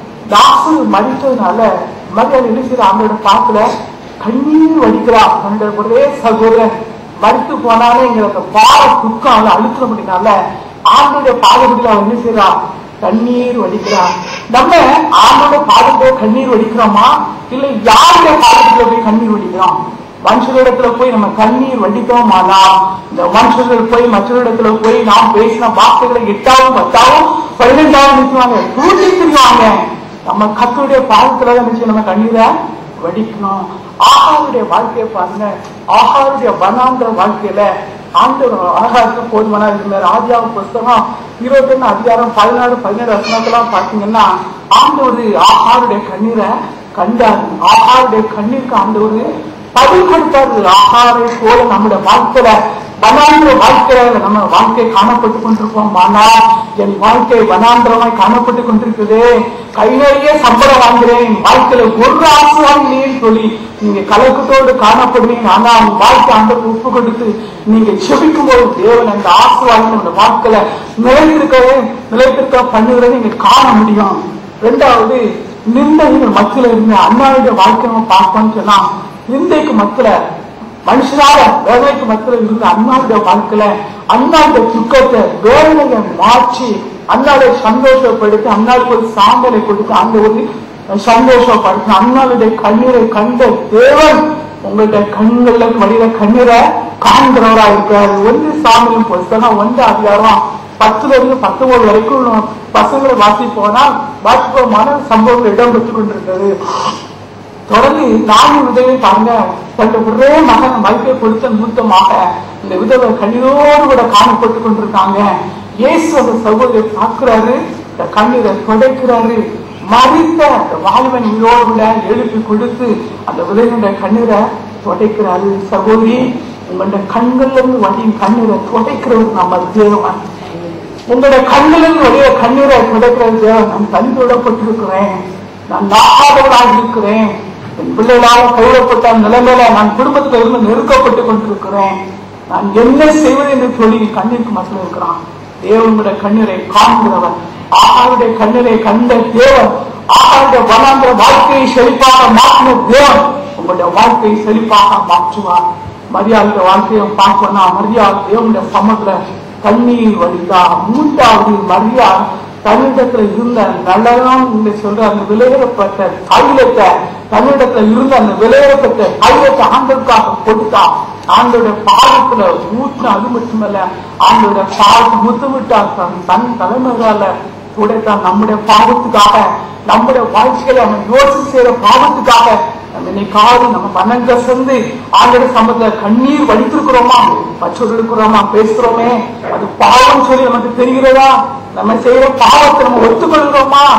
தாசு மறித்ததுனால மரியாள் என்ன செய்யறா ஆண்டோட பாத்துல கண்ணீர் வடிக்கிறா தன்னுடைய ஒரே சகோதரன் மறித்து போனாலே எங்களுக்கு பாவ துக்கம் அவளை அழுத்த முடியனால ஆண்டோட பாதத்துல அவன் என்ன செய்யறா கண்ணீர் வடிக்கிறா நம்ம ஆண்டோட பாதத்துல கண்ணீர் வடிக்கிறோமா இல்ல யாருடைய பாதத்துல போய் கண்ணீர் வடிக்கிறோம் மனுஷரிடத்துல போய் நம்ம கண்ணீர் வடித்தோமானா இந்த மனுஷர்கள் போய் மற்றவரிடத்துல போய் நாம் பேசின வார்த்தைகளை எட்டாவும் பத்தாவும் பதினெண்டாவும் நிற்குவாங்க தூண்டி திரிவாங்க நம்ம கத்தருடைய பாதத்துல தான் நினைச்சு நம்ம கண்ணீரை வடிக்கணும் ஆகாருடைய வாழ்க்கையை பாருங்க ஆகாருடைய வனாந்திர வாழ்க்கையில ஆண்டவர் ஆகாருக்கு போதுமானா இருந்தார் ஆதியாவும் புஸ்தகம் இருபத்தி ஒண்ணு அதிகாரம் பதினாறு பதினேழு வசனத்தெல்லாம் பாத்தீங்கன்னா ஆண்டவர் ஆகாருடைய கண்ணீரை கண்டாரு ஆகாருடைய கண்ணீருக்கு ஆண்டவர் பதில் கொடுத்தாரு ஆகாரை போல நம்முடைய வாழ்க்கையில வனாந்திர வாழ்க்கையில நம்ம வாழ்க்கை காணப்பட்டு கொண்டிருப்போம் ஆனால் என் வாழ்க்கை வனாந்திரமாய் காணப்பட்டு கொண்டிருக்குது கை நிறைய சம்பளம் வாங்குறேன் என் வாழ்க்கையில ஒரு ஆசையாக இல்லையேன்னு சொல்லி நீங்க கலக்கத்தோடு காணப்படுவீங்க ஆனா உங்க வாழ்க்கை அந்த ஒப்பு கொடுத்து நீங்க செபிக்கும் போது தேவன் அந்த ஆசைவாங்க உங்க வாழ்க்கையில நிலைத்திருக்கவே நிலைத்திருக்க பண்ணுகிறத நீங்க காண முடியும் ரெண்டாவது நிந்தைகள் மத்தியில இருந்த அண்ணாவுடைய வாழ்க்கை நம்ம பார்ப்போம்னு சொன்னா நிந்தைக்கு மத்தியில மனுஷனால வேதனைக்கு மத்தியில இருந்த அண்ணாவுடைய வாழ்க்கையில அண்ணாவுடைய துக்கத்தை வேதனையை மாற்றி அண்ணாவை சந்தோஷப்படுத்தி அண்ணாவுக்கு ஒரு சாம்பலை கொடுத்து அந்த ஒரு சந்தோஷப்படுத்தி அண்ணாவுடைய கண்ணீரை கண்ட தேவன் உங்களுடைய கண்கள்ல வழியில கண்ணீரை காண்கிறவரா இருக்காரு ஒன்று சாமியும் புஸ்தகம் ஒன்று அதிகாரம் பத்துல இருந்து பத்தொன்பது வரைக்கும் பசங்களை வாசி போனா வாசிப்போமான சம்பவங்கள் இடம் பெற்றுக் கொண்டிருக்கிறது தொடர்ந்து நான்கு விதவை பாருங்க தன்னுடைய ஒரே மகன் மறுக்கை கொடுத்த நிமித்தமாக இந்த விதவை கண்ணீரோடு கூட காணப்பட்டு கொண்டிருக்காங்க இயேசு அந்த சகோதரி பார்க்கிறாரு இந்த கண்ணீரை துடைக்கிறாரு மறித்த அந்த வாலிபன் உயிரோடு கூட எழுப்பி கொடுத்து அந்த விதவையுடைய கண்ணீரை துடைக்கிறாரு சகோதரி உங்களுடைய கண்கள்ல இருந்து வழியும் கண்ணீரை துடைக்கிறவர் நம்ம தேவன் உங்களுடைய கண்களில் வழிய கண்ணீரை துடைக்கிறது தேவன் நான் தனிவிடப்பட்டிருக்கிறேன் நான் நாகாதவனாக இருக்கிறேன் என் பிள்ளைகளால் கைவிடப்பட்ட நிலைமையில நான் குடும்பத்துல இருந்து நெருக்கப்பட்டு கொண்டிருக்கிறேன் நான் என்ன செய்வது என்று சொல்லி கண்ணீருக்கு மட்டும் இருக்கிறான் தேவனுடைய கண்ணீரை காண்கிறவன் ஆகாருடைய கண்ணீரை கண்ட தேவன் ஆகாருடைய வனாந்திர வாழ்க்கையை செழிப்பாக மாற்றின தேவன் உங்களுடைய வாழ்க்கையை செழிப்பாக மாற்றுவார் மரியாதை வாழ்க்கையை பார்க்கணும்னா மரியாதை தேவனுடைய சமத்துல தண்ணீர் வடித்தா மூன்றாவது மரியா தன்னிடத்துல இருந்த நல்லதான் இங்க சொல்ற அந்த விலையிடப்பட்ட தைலத்தை தன்னிடத்துல இருந்த அந்த விலையிடப்பட்ட தைலத்தை ஆண்டருக்காக கொடுத்தா ஆண்டோட பாதத்துல ஊற்றின அது மட்டுமல்ல ஆண்டோட பாதத்தை முத்தமிட்டார் தன் தன் தலைமையால உடைத்தான் நம்முடைய பாவத்துக்காக நம்முடைய வாழ்க்கையில நம்ம யோசிச்சு செய்யற பாவத்துக்காக நம்ம இன்னைக்காவது நம்ம மனம் கசந்து ஆண்டோட சம்பந்தத்துல கண்ணீர் வடித்திருக்கிறோமா பச்சோடு இருக்கிறோமா பேசுறோமே அது பாவம் சொல்லி நமக்கு தெரிகிறதா நம்ம செய்யற பாவத்தை நம்ம ஒத்துக்கொள்கிறோமா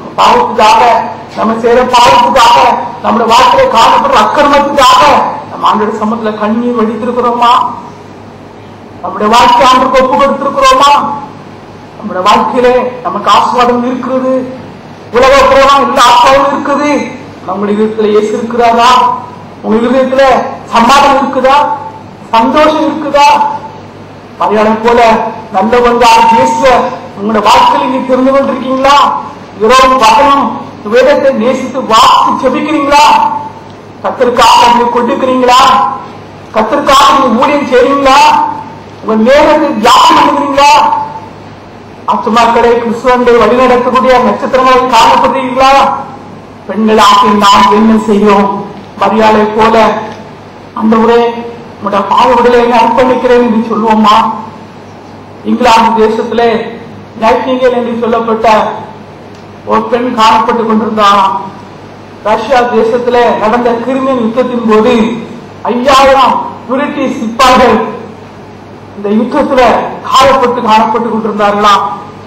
பாவத்துக்காக நம்ம செய்யற பாவத்துக்காக நம்முடைய வாழ்க்கையில காணப்படுற அக்கிரமத்துக்காக நம்ம ஆண்டோட சமத்துல கண்ணீர் வடித்திருக்கிறோமா நம்முடைய வாழ்க்கை ஆண்டுக்கு ஒப்பு கொடுத்திருக்கிறோமா நம்முடைய வாழ்க்கையிலே நமக்கு ஆசீர்வாதம் இருக்கிறது உலக பிரபலம் எல்லா ஆசீர்வாதம் இருக்குது நம்முடைய இதயத்துல இயேசு இருக்கிறாரா உங்க இதயத்துல சமாதானம் இருக்குதா சந்தோஷம் இருக்குதா மரியாதை போல நல்லவங்க பேசுவ உங்களோட வாழ்க்கையில நீங்க தெரிந்து கொண்டிருக்கீங்களா இரவு வசனம் வேதத்தை நேசித்து வாசித்து செபிக்கிறீங்களா கத்திற்காக நீங்க கொடுக்கிறீங்களா கத்திற்காக நீங்க ஊழியம் செய்றீங்களா உங்க நேரத்தை தியானம் பண்ணுகிறீங்களா ஆத்துமாக்களை கிறிஸ்துவங்களை வழிநடத்தக்கூடிய நட்சத்திரங்களை காணப்படுறீங்களா பெண்களாக நாம் என்ன செய்யும் மரியாதை போல அந்த உரை உங்களுடைய பாடுபடலை அர்ப்பணிக்கிறேன் என்று சொல்லுவோமா இங்கிலாந்து தேசத்திலே நைட்டிங்கல் என்று சொல்லப்பட்ட ஒரு பெண் காணப்பட்டுக் கொண்டிருந்தாராம் ரஷ்யா தேசத்திலே நடந்த கிரிமியன் யுத்தத்தின் போது ஐயாயிரம் பிரிட்டிஷ் சிப்பாய்கள் இந்த யுத்தத்துல காயப்பட்டு காணப்பட்டுக் கொண்டிருந்தார்களாம்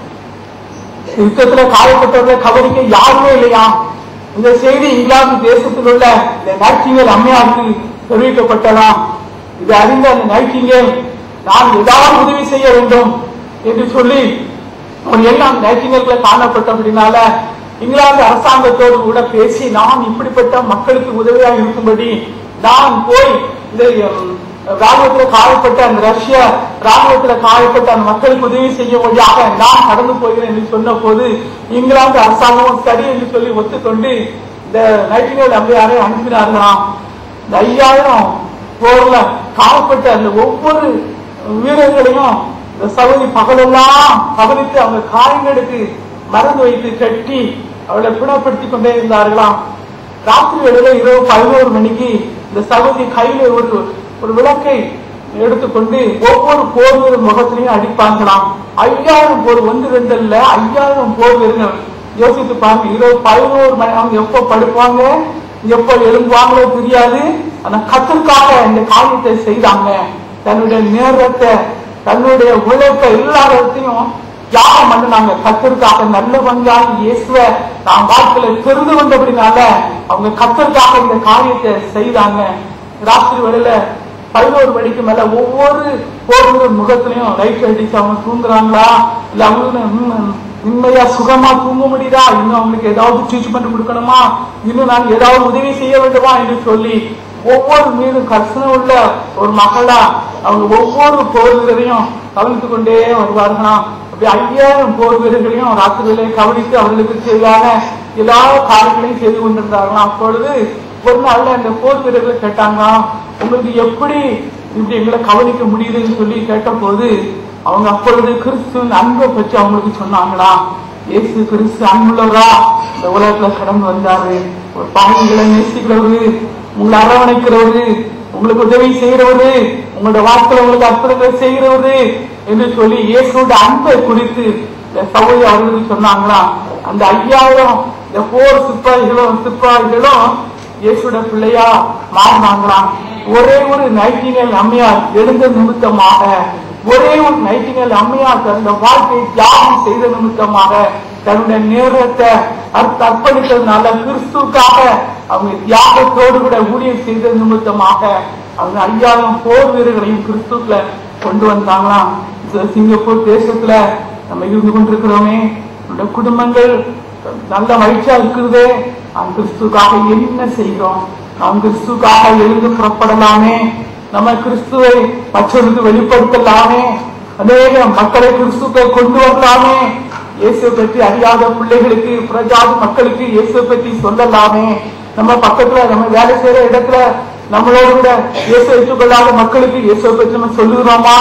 இந்த யுத்தத்துல காயப்பட்டவர்களை கவனிக்க யாருமே இல்லையா இந்த செய்தி இங்கிலாந்து தேசத்தில் உள்ள இந்த நைட்டிங்கல் அம்மையாருக்கு தெரிவிக்கப்பட்டதாம் இது அறிந்த அந்த நைட்டிங்கல் நான் ஏதாவது உதவி செய்ய வேண்டும் என்று சொல்லி அவர் எல்லாம் நைட்டிங்கல்களை காணப்பட்டபடினால இங்கிலாந்து அரசாங்கத்தோடு கூட பேசி நான் இப்படிப்பட்ட மக்களுக்கு உதவியாக இருக்கும்படி நான் போய் இந்த உம், ராணுவத்துல காயப்பட்ட அந்த ரஷ்ய ராணுவத்துல காயப்பட்ட அந்த மக்களுக்கு உதவி செய்ய வழியாக நான் கடந்து போகிறேன் என்று சொன்ன போது இங்கிலாந்து அரசாங்கமும் சரி என்று சொல்லி ஒத்துக்கொண்டு இந்த நைட்டிங்கல் அம்மையாரை அனுப்பினார்களாம் இந்த ஐயாயிரம் போர்ல காயப்பட்ட அந்த ஒவ்வொரு வீரர்களையும் இந்த சகோதரி பகலெல்லாம் கவனித்து அவங்க காயங்களுக்கு மருந்து வைத்து கட்டி அவளை குணப்படுத்தி கொண்டே இருந்தார்களாம் ராத்திரி வேளையில இரவு பதினோரு மணிக்கு இந்த சகோதரி கையில ஒரு ஒரு விளக்கை எடுத்துக்கொண்டு ஒவ்வொரு போர் வீரர் முகத்திலையும் அடிப்பாங்களாம் ஐயாயிரம் போர் ஒன்று ரெண்டு இல்ல ஐயாயிரம் போர் வீரர்கள் யோசித்து பாருங்க இரவு பதினோரு மணி அவங்க எப்போ படுப்பாங்க எப்போ எழும்புவாங்களோ தெரியாது ஆனா கத்திற்காக இந்த காரியத்தை செய்தாங்க தன்னுடைய நேரத்தை தன்னுடைய உழைப்பை எல்லாத்தையும் தியாகம் பண்ணினாங்க கத்தருக்காக நல்லவங்காய் இயேசுவ நாம் வாழ்க்கையில தெரிந்து கொண்டபடினால அவங்க கத்தருக்காக இந்த காரியத்தை செய்தாங்க ராத்திரி வேளையில பதினோரு மணிக்கு மேல ஒவ்வொரு போர் முகத்திலையும் லைட் அடிச்சு அவங்க தூங்குறாங்களா இல்ல அவங்க உண்மையா சுகமா தூங்க முடியுதா இன்னும் அவங்களுக்கு ஏதாவது ட்ரீட்மெண்ட் கொடுக்கணுமா இன்னும் நாங்க ஏதாவது உதவி செய்ய வேண்டுமா என்று சொல்லி ஒவ்வொரு மீதும் கர்சனை உள்ள ஒரு மகளா அவங்க ஒவ்வொரு போர் வீரரையும் கவனித்துக் கொண்டே வருவார்களாம் அப்படி ஐயாயிரம் போர் வீரர்களையும் ராத்திரியிலே கவனித்து அவர்களுக்கு செய்தான எல்லா காரியங்களையும் செய்து கொண்டிருந்தார்களாம் அப்பொழுது ஒரு நாள்ல இந்த போர் வீரர்கள் கேட்டாங்க உங்களுக்கு எப்படி இப்படி எங்களை கவனிக்க முடியுதுன்னு சொல்லி கேட்டபோது அவங்க அப்பொழுது கிறிஸ்துவின் அன்பை பற்றி அவங்களுக்கு சொன்னாங்களா இயேசு கிறிஸ்து அன்புள்ளவரா இந்த உலகத்துல கடந்து வந்தாரு ஒரு பாவங்களை நேசிக்கிறவரு உங்களை அரவணைக்கிறவரு உங்களுக்கு உதவி செய்யறவரு உங்களோட வாழ்க்கையில உங்களுக்கு அற்புதங்களை செய்கிறவரு என்று சொல்லி இயேசுவோட அன்பை குறித்து இந்த சகோதரி அவர்களுக்கு சொன்னாங்களா அந்த ஐயாயிரம் இந்த போர் சிப்பாய்களும் சிப்பாய்களும் இயேசுட பிள்ளையா மாறினாங்களாம் ஒரே ஒரு நைட்டிங்கல் அம்மையார் எழுந்த நிமித்தமாக ஒரே ஒரு நைட்டிங்கல் அம்மையார் தன்னுடைய வாழ்க்கையை தியாகம் செய்த நிமித்தமாக தன்னுடைய நேரத்தை அர்ப்ப- அர்ப்பணித்ததுனால கிறிஸ்துக்காக அவங்க தியாகத்தோடு கூட ஊழியம் செய்த நிமித்தமாக அவங்க ஐயாயிரம் போர் வீரர்களையும் கிறிஸ்துக்குள்ள கொண்டு வந்தாங்களாம் இந்த சிங்கப்பூர் தேசத்துல நம்ம இருந்து கொண்டிருக்கிறோமே நம்முடைய குடும்பங்கள் நல்ல மகிழ்ச்சியா இருக்கிறதே நாம் கிறிஸ்துக்காக என்ன செய்கிறோம் நாம் கிறிஸ்துக்காக எழுந்து புறப்படலாமே நம்ம கிறிஸ்துவை மற்றவர்களுக்கு வெளிப்படுத்தலாமே அநேக மக்களை கிறிஸ்துவை கொண்டு வரலாமே இயேசுவை பற்றி அறியாத பிள்ளைகளுக்கு புறஜாதி மக்களுக்கு இயேசுவை பற்றி சொல்லலாமே நம்ம பக்கத்துல நம்ம வேலை செய்யற இடத்துல நம்மளோட கூட இயேசு ஏற்றுக்கொள்ளாத மக்களுக்கு இயேசுவை பற்றி நம்ம சொல்லுகிறோமா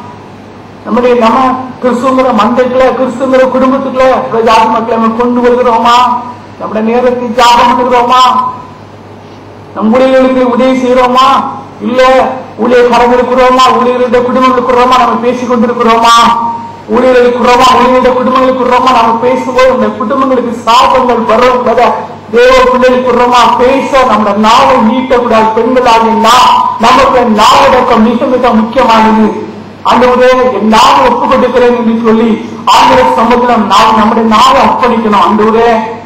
நம்முடைய நம்ம கிறிஸ்துங்கிற மந்தைக்குள்ள கிறிஸ்துங்கிற குடும்பத்துக்குள்ள பிரஜாதி மக்களை நம்ம கொண்டு வருகிறோமா நம்முடைய நேரத்தை தியாகம் பண்ணுகிறோமா நம் ஊழியர்களுக்கு உதவி செய்யறோமா இல்ல ஊழியக்காரங்களுக்குறோமா ஊழியர்களுடைய குடும்பங்களுக்குறோமா நம்ம பேசிக் கொண்டிருக்கிறோமா ஊழியர்களுக்குறோமா ஊழியருடைய குடும்பங்களுக்குறோமா நம்ம பேசும்போது நம்ம குடும்பங்களுக்கு சாபங்கள் வரும் என்பதை தேவ பிள்ளைகளுக்குறோமா பேச நம்ம நாவை நீட்டக்கூடாது பெண்களாக நமக்கு நாவடக்கம் மிக மிக முக்கியமானது ஆண்டவரே என் நாவை ஒப்பு கொடுக்கிறேன் என்று சொல்லி ஆங்கில சமூகத்தில் நாம் நம்முடைய நாவை அர்ப்பணிக்கணும் ஆண்டவரே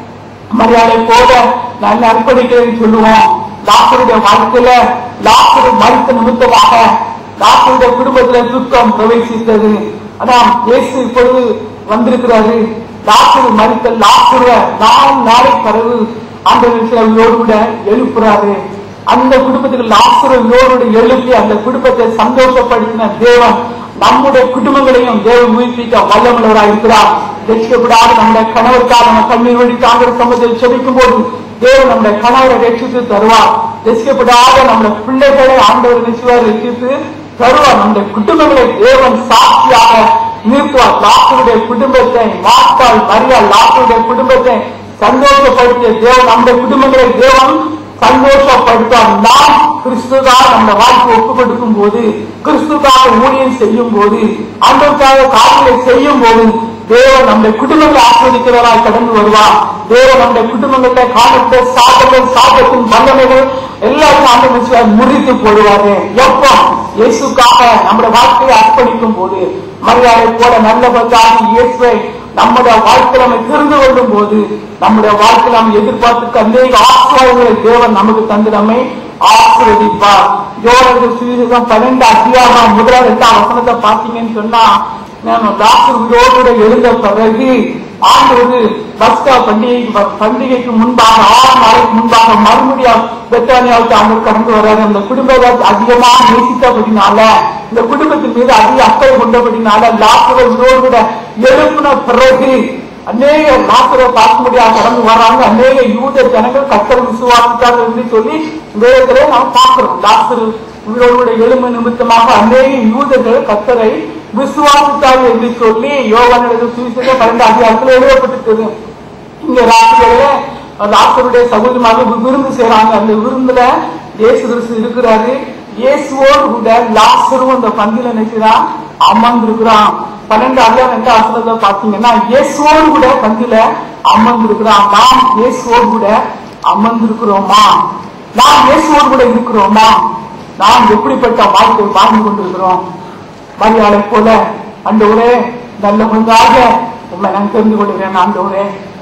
மரியாதை போல நான் அர்ப்பணிக்கிறேன்னு சொல்லுவோம் லாசருடைய வாழ்க்கையில லாசரு மறுத்த நிமித்தமாக லாசருடைய குடும்பத்துல துக்கம் பிரவேசித்தது அதான் இயேசு இப்பொழுது வந்திருக்கிறாரு லாசரு மறுத்த லாசருவ நாலு நாளை பிறகு அந்த விஷயோடு கூட எழுப்புறாரு அந்த குடும்பத்துக்கு லாசரோடு எழுப்பி அந்த குடும்பத்தை சந்தோஷப்படுத்தின தேவன் நம்முடைய குடும்பங்களையும் தேவன் உயிர்ப்பிக்க வல்லமுள்ளவராக இருக்கிறார் ரட்சிக்கப்படாத நம்முடைய கணவருக்காக நம்ம கண்ணீர் வழி தாங்கிற சம்பந்தத்தில் செபிக்கும் போது தேவன் நம்முடைய கணவரை ரட்சித்து தருவார் ரட்சிக்கப்படாத நம்முடைய பிள்ளைகளை ஆண்டவர் ரசிவார் ரட்சித்து தருவார் நம்முடைய குடும்பங்களை தேவன் சாட்சியாக நிறுத்துவார் லாசருடைய குடும்பத்தை மாத்தாள் மரியாள் லாசருடைய குடும்பத்தை சந்தோஷப்படுத்திய தேவன் நம்முடைய குடும்பங்களை தேவன் சந்தோஷப்படுத்தார் நாம் கிறிஸ்துக்காக நம்ம வாழ்க்கை ஒப்பு கொடுக்கும் போது கிறிஸ்துக்காக ஊழியம் செய்யும் போது அன்றைக்காக காரியங்களை செய்யும் போது தேவன் நம்முடைய குடும்பங்களை ஆஸ்வதிக்கிறவராய் கடந்து வருவார் தேவன் நம்முடைய குடும்பங்களை காலத்தை சாதங்கள் சாதத்தின் வல்லமைகள் எல்லாத்தையும் ஆண்டு மனுஷன் முறித்து போடுவாரு எப்போ இயேசுக்காக நம்முடைய வாழ்க்கையை அர்ப்பணிக்கும் போது மரியாதை போல நல்லபடியாக இயேசுவை நம்முடைய வாழ்க்கையில் நம்ம தெரிந்து கொள்ளும் போது நம்முடைய வாழ்க்கையில் நம்ம எதிர்பார்த்துக்க அநேக ஆசிரியர்களை தேவன் நமக்கு தந்து நம்மை ஆசீர்வதிப்பார் யோகர்கள் சுவிசேஷம் பன்னெண்டு அதிகாரம் முதல் ரெண்டாம் வசனத்தை பார்த்தீங்கன்னு சொன்னா நம்ம டாக்டர் உயிரோடு எழுந்த பிறகு ஆண்டு பஸ்கா பண்டிகை பண்டிகைக்கு முன்பாக ஆறு நாளைக்கு முன்பாக மறுபடியும் பெத்தானியாவுக்கு அவங்க கடந்து வர்றாரு அந்த குடும்பத்தை அதிகமா நேசித்தபடினால இந்த குடும்பத்தின் மீது அதிக அக்கறை கொண்டபடினால லாசரை உயிரோடு கூட எழுப்பின பிறகு அநேக லாசரை பார்க்க முடியாத கடந்து வர்றாங்க அநேக யூத ஜனங்கள் கத்தர் விசுவாசித்தார்கள் என்று சொல்லி வேதத்திலே நாம் பார்க்கிறோம் லாசர் உயிரோடு எலும்பு நிமித்தமாக அநேக யூதர்கள் கத்தரை விசுவாசித்தார்கள் என்று சொல்லி யோகான சுவிசேஷ பன்னெண்டு அதிகாரத்தில் எழுதப்பட்டிருக்கிறது இங்க ராத்திரியில லாசருடைய சகோதரமாக விருந்து செய்றாங்க அந்த விருந்துல இயேசு கிறிஸ்து இருக்கிறாரு இயேசுவோடு கூட லாசரும் அந்த பந்தில நினைக்கிறான் அமர்ந்திருக்கிறான் பன்னெண்டு அதிகாரம் ரெண்டு ஆசிரியத்தை பாத்தீங்கன்னா இயேசுவோடு கூட பந்தில அமர்ந்திருக்கிறான் நாம் இயேசுவோடு கூட அமர்ந்திருக்கிறோமா நாம் இயேசுவோடு கூட இருக்கிறோமா நாம் எப்படிப்பட்ட வாழ்க்கை வாழ்ந்து கொண்டிருக்கிறோம் மரியாதை போல அந்த ஒரே நல்ல ஒன்றாக உண்மை நான் தெரிந்து கொள்கிறேன் ஆண்டவரே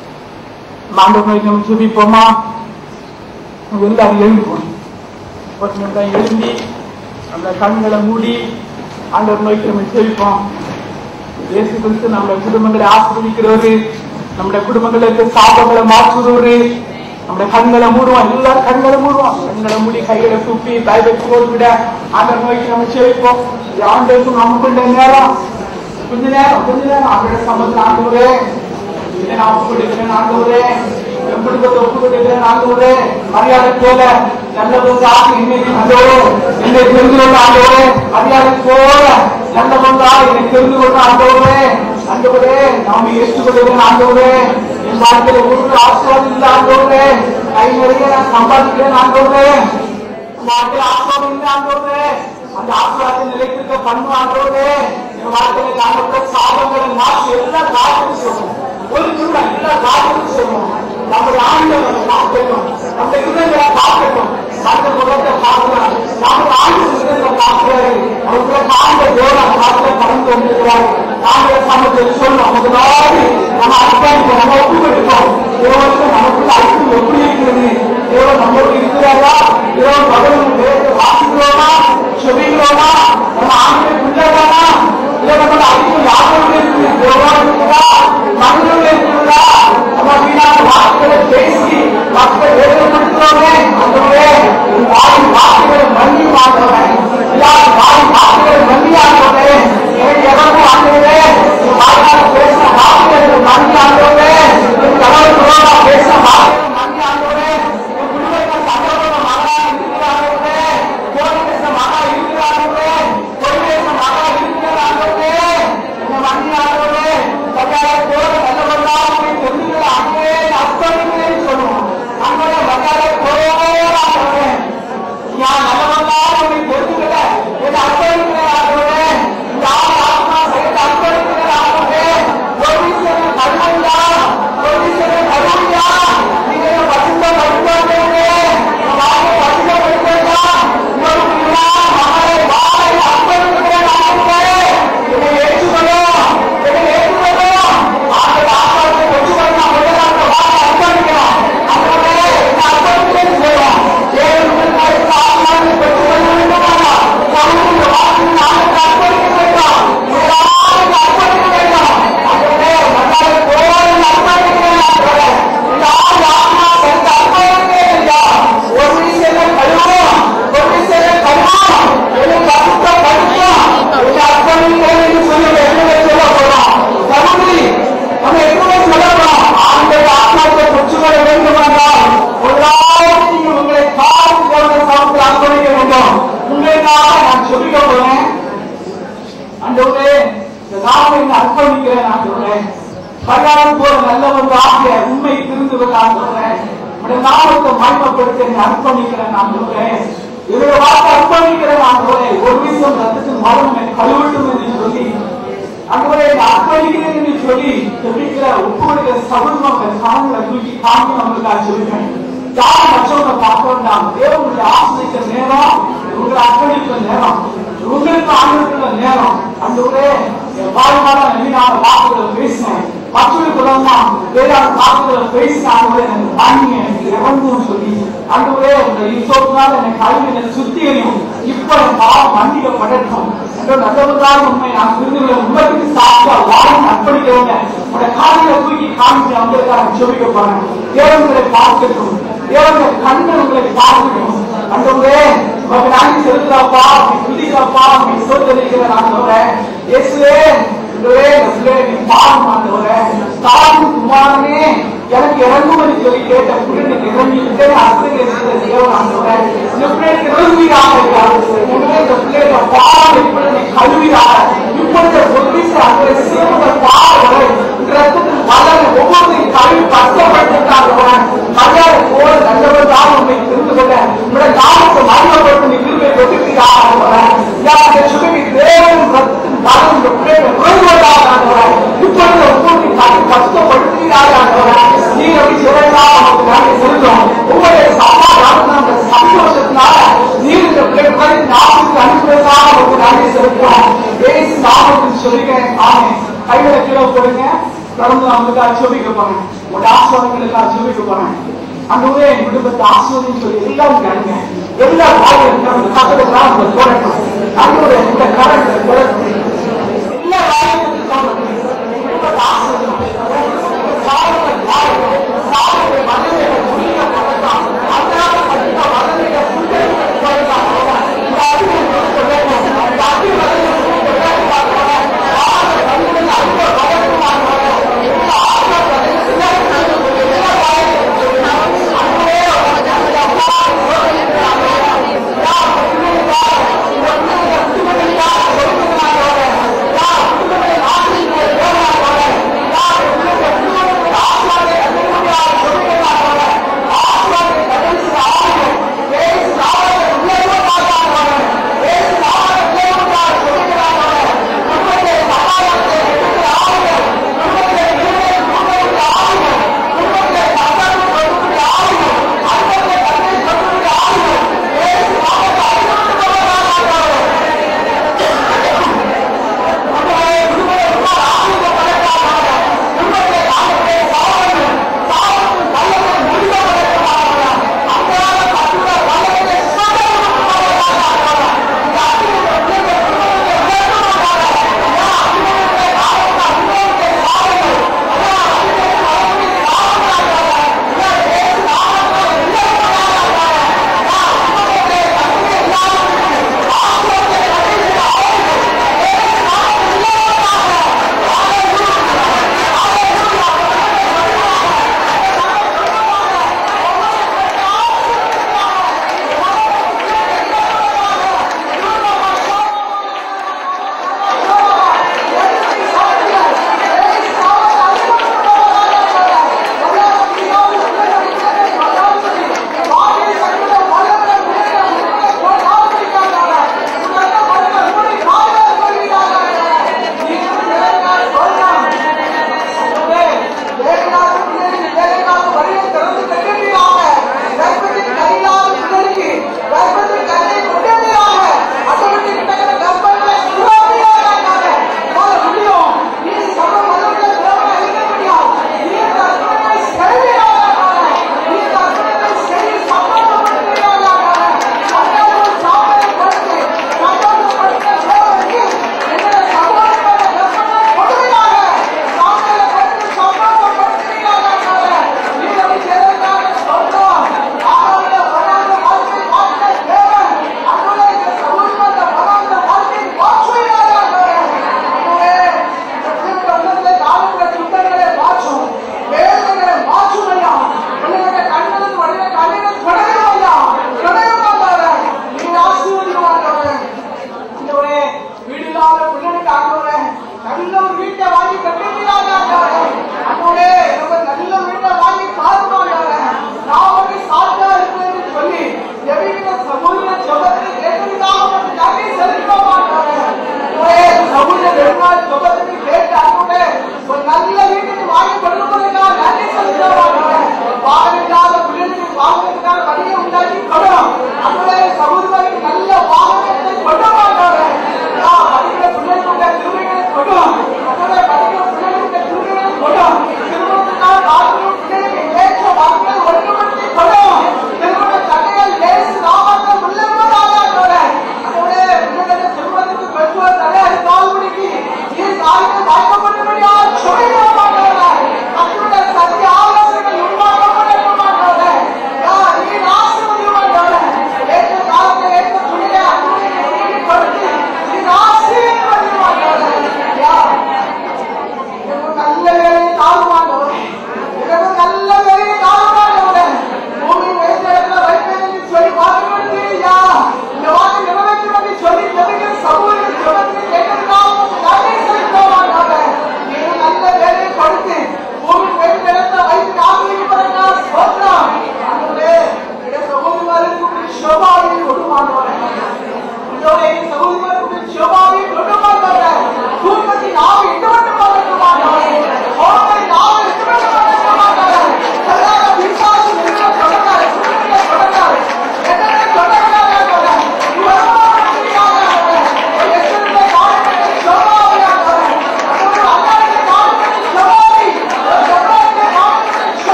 ஆண்டவரை நம்ம ஜெபிப்போமா நம்ம எல்லாரும் எழுதுவோம் ஒரு நிமிடம் எழுந்தி அந்த கண்களை மூடி ஆண்டவர் நோக்கி நம்ம ஜெபிப்போம் இயேசு கிறிஸ்து நம்முடைய குடும்பங்களை ஆசிர்வதிக்கிறவரு நம்முடைய குடும்பங்களுக்கு சாபங்களை மாற்றுறவரு நம்முடைய கண்களை மூடுவோம் எல்லாரும் கண்களை மூடுவோம் கண்களை மூடி கைகளை தூப்பி பயபக்தியோடு விட ஆண்டவர் நோக்கி நம்ம ஜெபிப்போம் ஆண்டவருக்கும் நமக்குள்ள நேரம் கொஞ்ச நேரம் கொஞ்ச நேரம் அவருடைய சமத்தில் ஆண்டவரே இதை நான் ஒப்பு கொடுக்கிறேன் ஆண்டவரே என் குடும்பத்தை ஒப்பு கொடுக்கிறேன் ஆண்டவரே மரியாதை போல நல்லவங்காக என்னை ஆண்டவரே என்னை தெரிந்து கொள்ள ஆண்டவரே மரியாதை போல நல்லவங்காக என்னை தெரிந்து கொள்ள ஆண்டவரே ஆண்டவரே நாம் ஏற்றுக்கொள்கிறேன் ஆண்டவரே என் வாழ்க்கையில ஒரு ஆசீர்வாதம் இல்லை ஆண்டவரே கை நிறைய நான் சம்பாதிக்கிறேன் ஆண்டவரே வாழ்க்கை ஆசீர்வாதம் இல்லை ஆண்டவரே அந்த ஆசீர்வாதத்தை நிலைத்திருக்க பண்ணு ஆண்டவரே என் வாழ்க்கையில காணப்பட்ட சாதங்களை மாற்றி எல்லா காரியமும் செய்வோம் ஒரு நிமிடம் எல்லா காரியமும் செய்வோம் நம்முடைய ஆண்டவரை பார்க்கணும் நம்ம இருதயங்களை பார்க்கணும் மற்ற முகத்தை பார்க்கலாம் நம்ம ஆண்டு இருதயத்தை பார்க்கிறாரு அவங்க காண்ட தேவன் பார்க்க கடந்து வந்திருக்கிறார் நாங்கள் சமத்தில் சொல்லணும் முதலாவது நம்ம அர்ப்பணிப்போம் நம்ம ஒப்பு கொடுப்போம் தேவனுக்கு நமக்குள்ள ஐக்கியம் எப்படி இருக்கிறது தேவன் நம்மோடு இருக்கிறாரா தேவன் மகளும் வேறு வாசிக்கிறோமா செவிக்கிறோமா நம்ம ஆண்டு பிள்ளைதானா தேவனோட ஐக்கியம் யாரோடு இருக்குது தேவனோடு இருக்கிறா மகளோடு இருக்கிறதா நம்ம வீணான வார்த்தைகளை பேசி மக்களை வேதனைப்படுத்துறோமே அதுவே வாய் வார்த்தைகளை மன்னி மாற்றுறேன் இல்லாத வாய் வார்த்தைகளை மன்னி ஆடுறோமே எனக்கு எவருக்கும் ஆண்டுவே வாய்க்கால பேசின வார்த்தைகளை மன்னி ஆடுறோமே கணவன் குரோனா பேசின வார்த்தைகளை மன்னி ஆடுறோமே என் குடும்பத்தை சகோதர மகா இருக்கிறார்களே கோடி பேச மகா இருக்கிறார்களே கொடி பேச மகா இருக்கிறார்களே என்ன மன்னி ஆடுறோமே சகாய போல நல்லவர்களாக தெரிஞ்சுக்கிற அங்கே அர்ப்பணிக்கிறேன்னு சொல்லுவோம் அங்கே மகால போராடுறேன் நான் நல்லவர்களாக உன்னை தெரிஞ்சுக்கல என்னை அர்ப்பணிக்கிறேன் ஆடுறேன் யார் ஆத்மா சேர்த்து அர்ப்பணிக்கிறேன் ஆடுறேன் ஒரு விஷயம் கருமையா ஒரு விஷயம் கருமையா ஜெபிக்க போறேன் ஆண்டவரே இந்த நாம என்ன அர்ப்பணிக்கிறேன் ஆண்டவரே பரிகாரம் போற நல்லவர் ஆகிய உண்மை திருந்துவது ஆண்டவரே உடைய நாமத்தை மகிமைப்படுத்த என்னை அர்ப்பணிக்கிறேன் ஆண்டவரே இவருடைய வார்த்தை அர்ப்பணிக்கிறேன் ஆண்டவரே ஒரு விஷயம் ரத்தத்தின் மரணம் என்னை கழுவட்டும் என்று சொல்லி ஆண்டவரே நான் அர்ப்பணிக்கிறேன் என்று சொல்லி ஜெபிக்கிற ஒப்புக்கொடுக்கிற சகுன்மங்கள் கணங்களை தூக்கி காமி அவங்களுக்காக சொல்லுவேன் யார் மற்றவங்க பார்க்க நாம் தேவனுடைய ஆசிரியக்கிற நேரம் உங்களை அர்ப்பணிக்கிற நேரம் உங்களுக்கு ஆண்டுக்குள்ள நேரம் அந்த ஒரே வாழ்வான நவீனான வாக்குகளை பேசினேன் மற்றொரு குலமா வேறான வாக்குகளை பேசினாங்க எனக்கு வாங்கிங்க எனக்கு இறந்தும் சொல்லி அந்த ஒரே உங்க ஈசோப்பினால எனக்கு கல்வி எனக்கு சுத்திகரியும் இப்ப என் பாவம் மன்னிக்கப்படட்டும் என்ற நல்லவர்களாக உண்மை நான் விருதுகளை உங்களுக்கு சாப்பிட்டா வாழும் அர்ப்பணிக்கிறவங்க உடைய காலையில தூக்கி காமிச்சு அவங்களுக்காக ஜெபிக்க போறேன் தேவங்களை பார்க்கட்டும் தேவனுடைய கண்ணன் உங்களை பார்க்கட்டும் அந்தவரே உங்க நாடி செலுத்துறப்பா நீ துதிக்கிறப்பா நீ சோதரிக்கிற ஆண்டவரே இயேசுவே இன்றே இன்றே நீ பாவம் ஆண்டவரே தாயும் குமாரனே எனக்கு இறங்குமதி சொல்லி கேட்ட புரிந்து இறங்கி விட்டே அசுகிற தேவன் ஆண்டவரே இந்த பிள்ளைக்கு இறங்குவீராக உடனே இந்த பிள்ளையோட பாவம் இப்படி நீ கழுவீராக இப்பொழுது பொலிச அந்த சீமத பாவங்களை ரத்தத்தில் வளர ஒவ்வொரு கழுவி கஷ்டப்பட்டிருக்காங்க மரியாதை போல நல்லவர் தான் உண்மை தெரிந்து கொள்ள உங்களுடைய நாமத்தை மகிமைப்படுத்த நீ கிருபை கொடுக்கிறாங்க சுகமி தேவன் ரத்தத்தின் வளம் இந்த பிள்ளைகளை நுழைவதாக இப்பொழுது ஒவ்வொரு கல்வி கஷ்டப்படுத்துகிறாங்க நீ அப்படி சிறையாக நமக்கு நாங்கள் செலுத்தோம் உங்களுடைய சமாதானம் அந்த சந்தோஷத்தினால நீர் இந்த பிள்ளைகளை நாமத்துக்கு அனுப்புவதாக நமக்கு நாங்கள் செலுத்தோம் ஏசு நாமத்தில் சொல்லுகிறேன் ஆமே கைகளை கீழே போடுங்க தொடர்ந்து அவங்களுக்காக ஜெபிக்க போறேன் உங்க ஆசிரியர்களுக்காக ஜெபிக்க போறேன் அந்த ஊரே என் குடும்பத்தை ஆசிரியர் சொல்லி எல்லாரும் கேளுங்க எல்லா வாயிலும் கட்டடத்தான் உங்களை போடட்டும் அந்த இந்த கரண்ட் போடட்டும் எல்லா வாயிலும் குடும்பத்தை ஆசிரியர்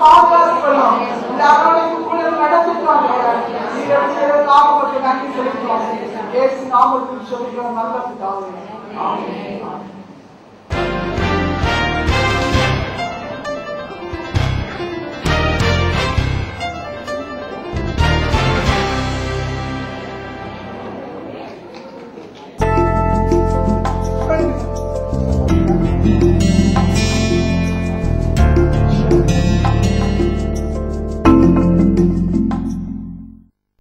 பாதுகாத்துக்கணும் இந்த அரவணைப்பு கூட நடத்திட்டாங்க நீங்க செய்யற நாமத்துக்கு நன்றி செலுத்துவோம் ஏசு நாமத்தில் சொல்லிக்கிறோம் நல்ல பிதாவே ஆமென்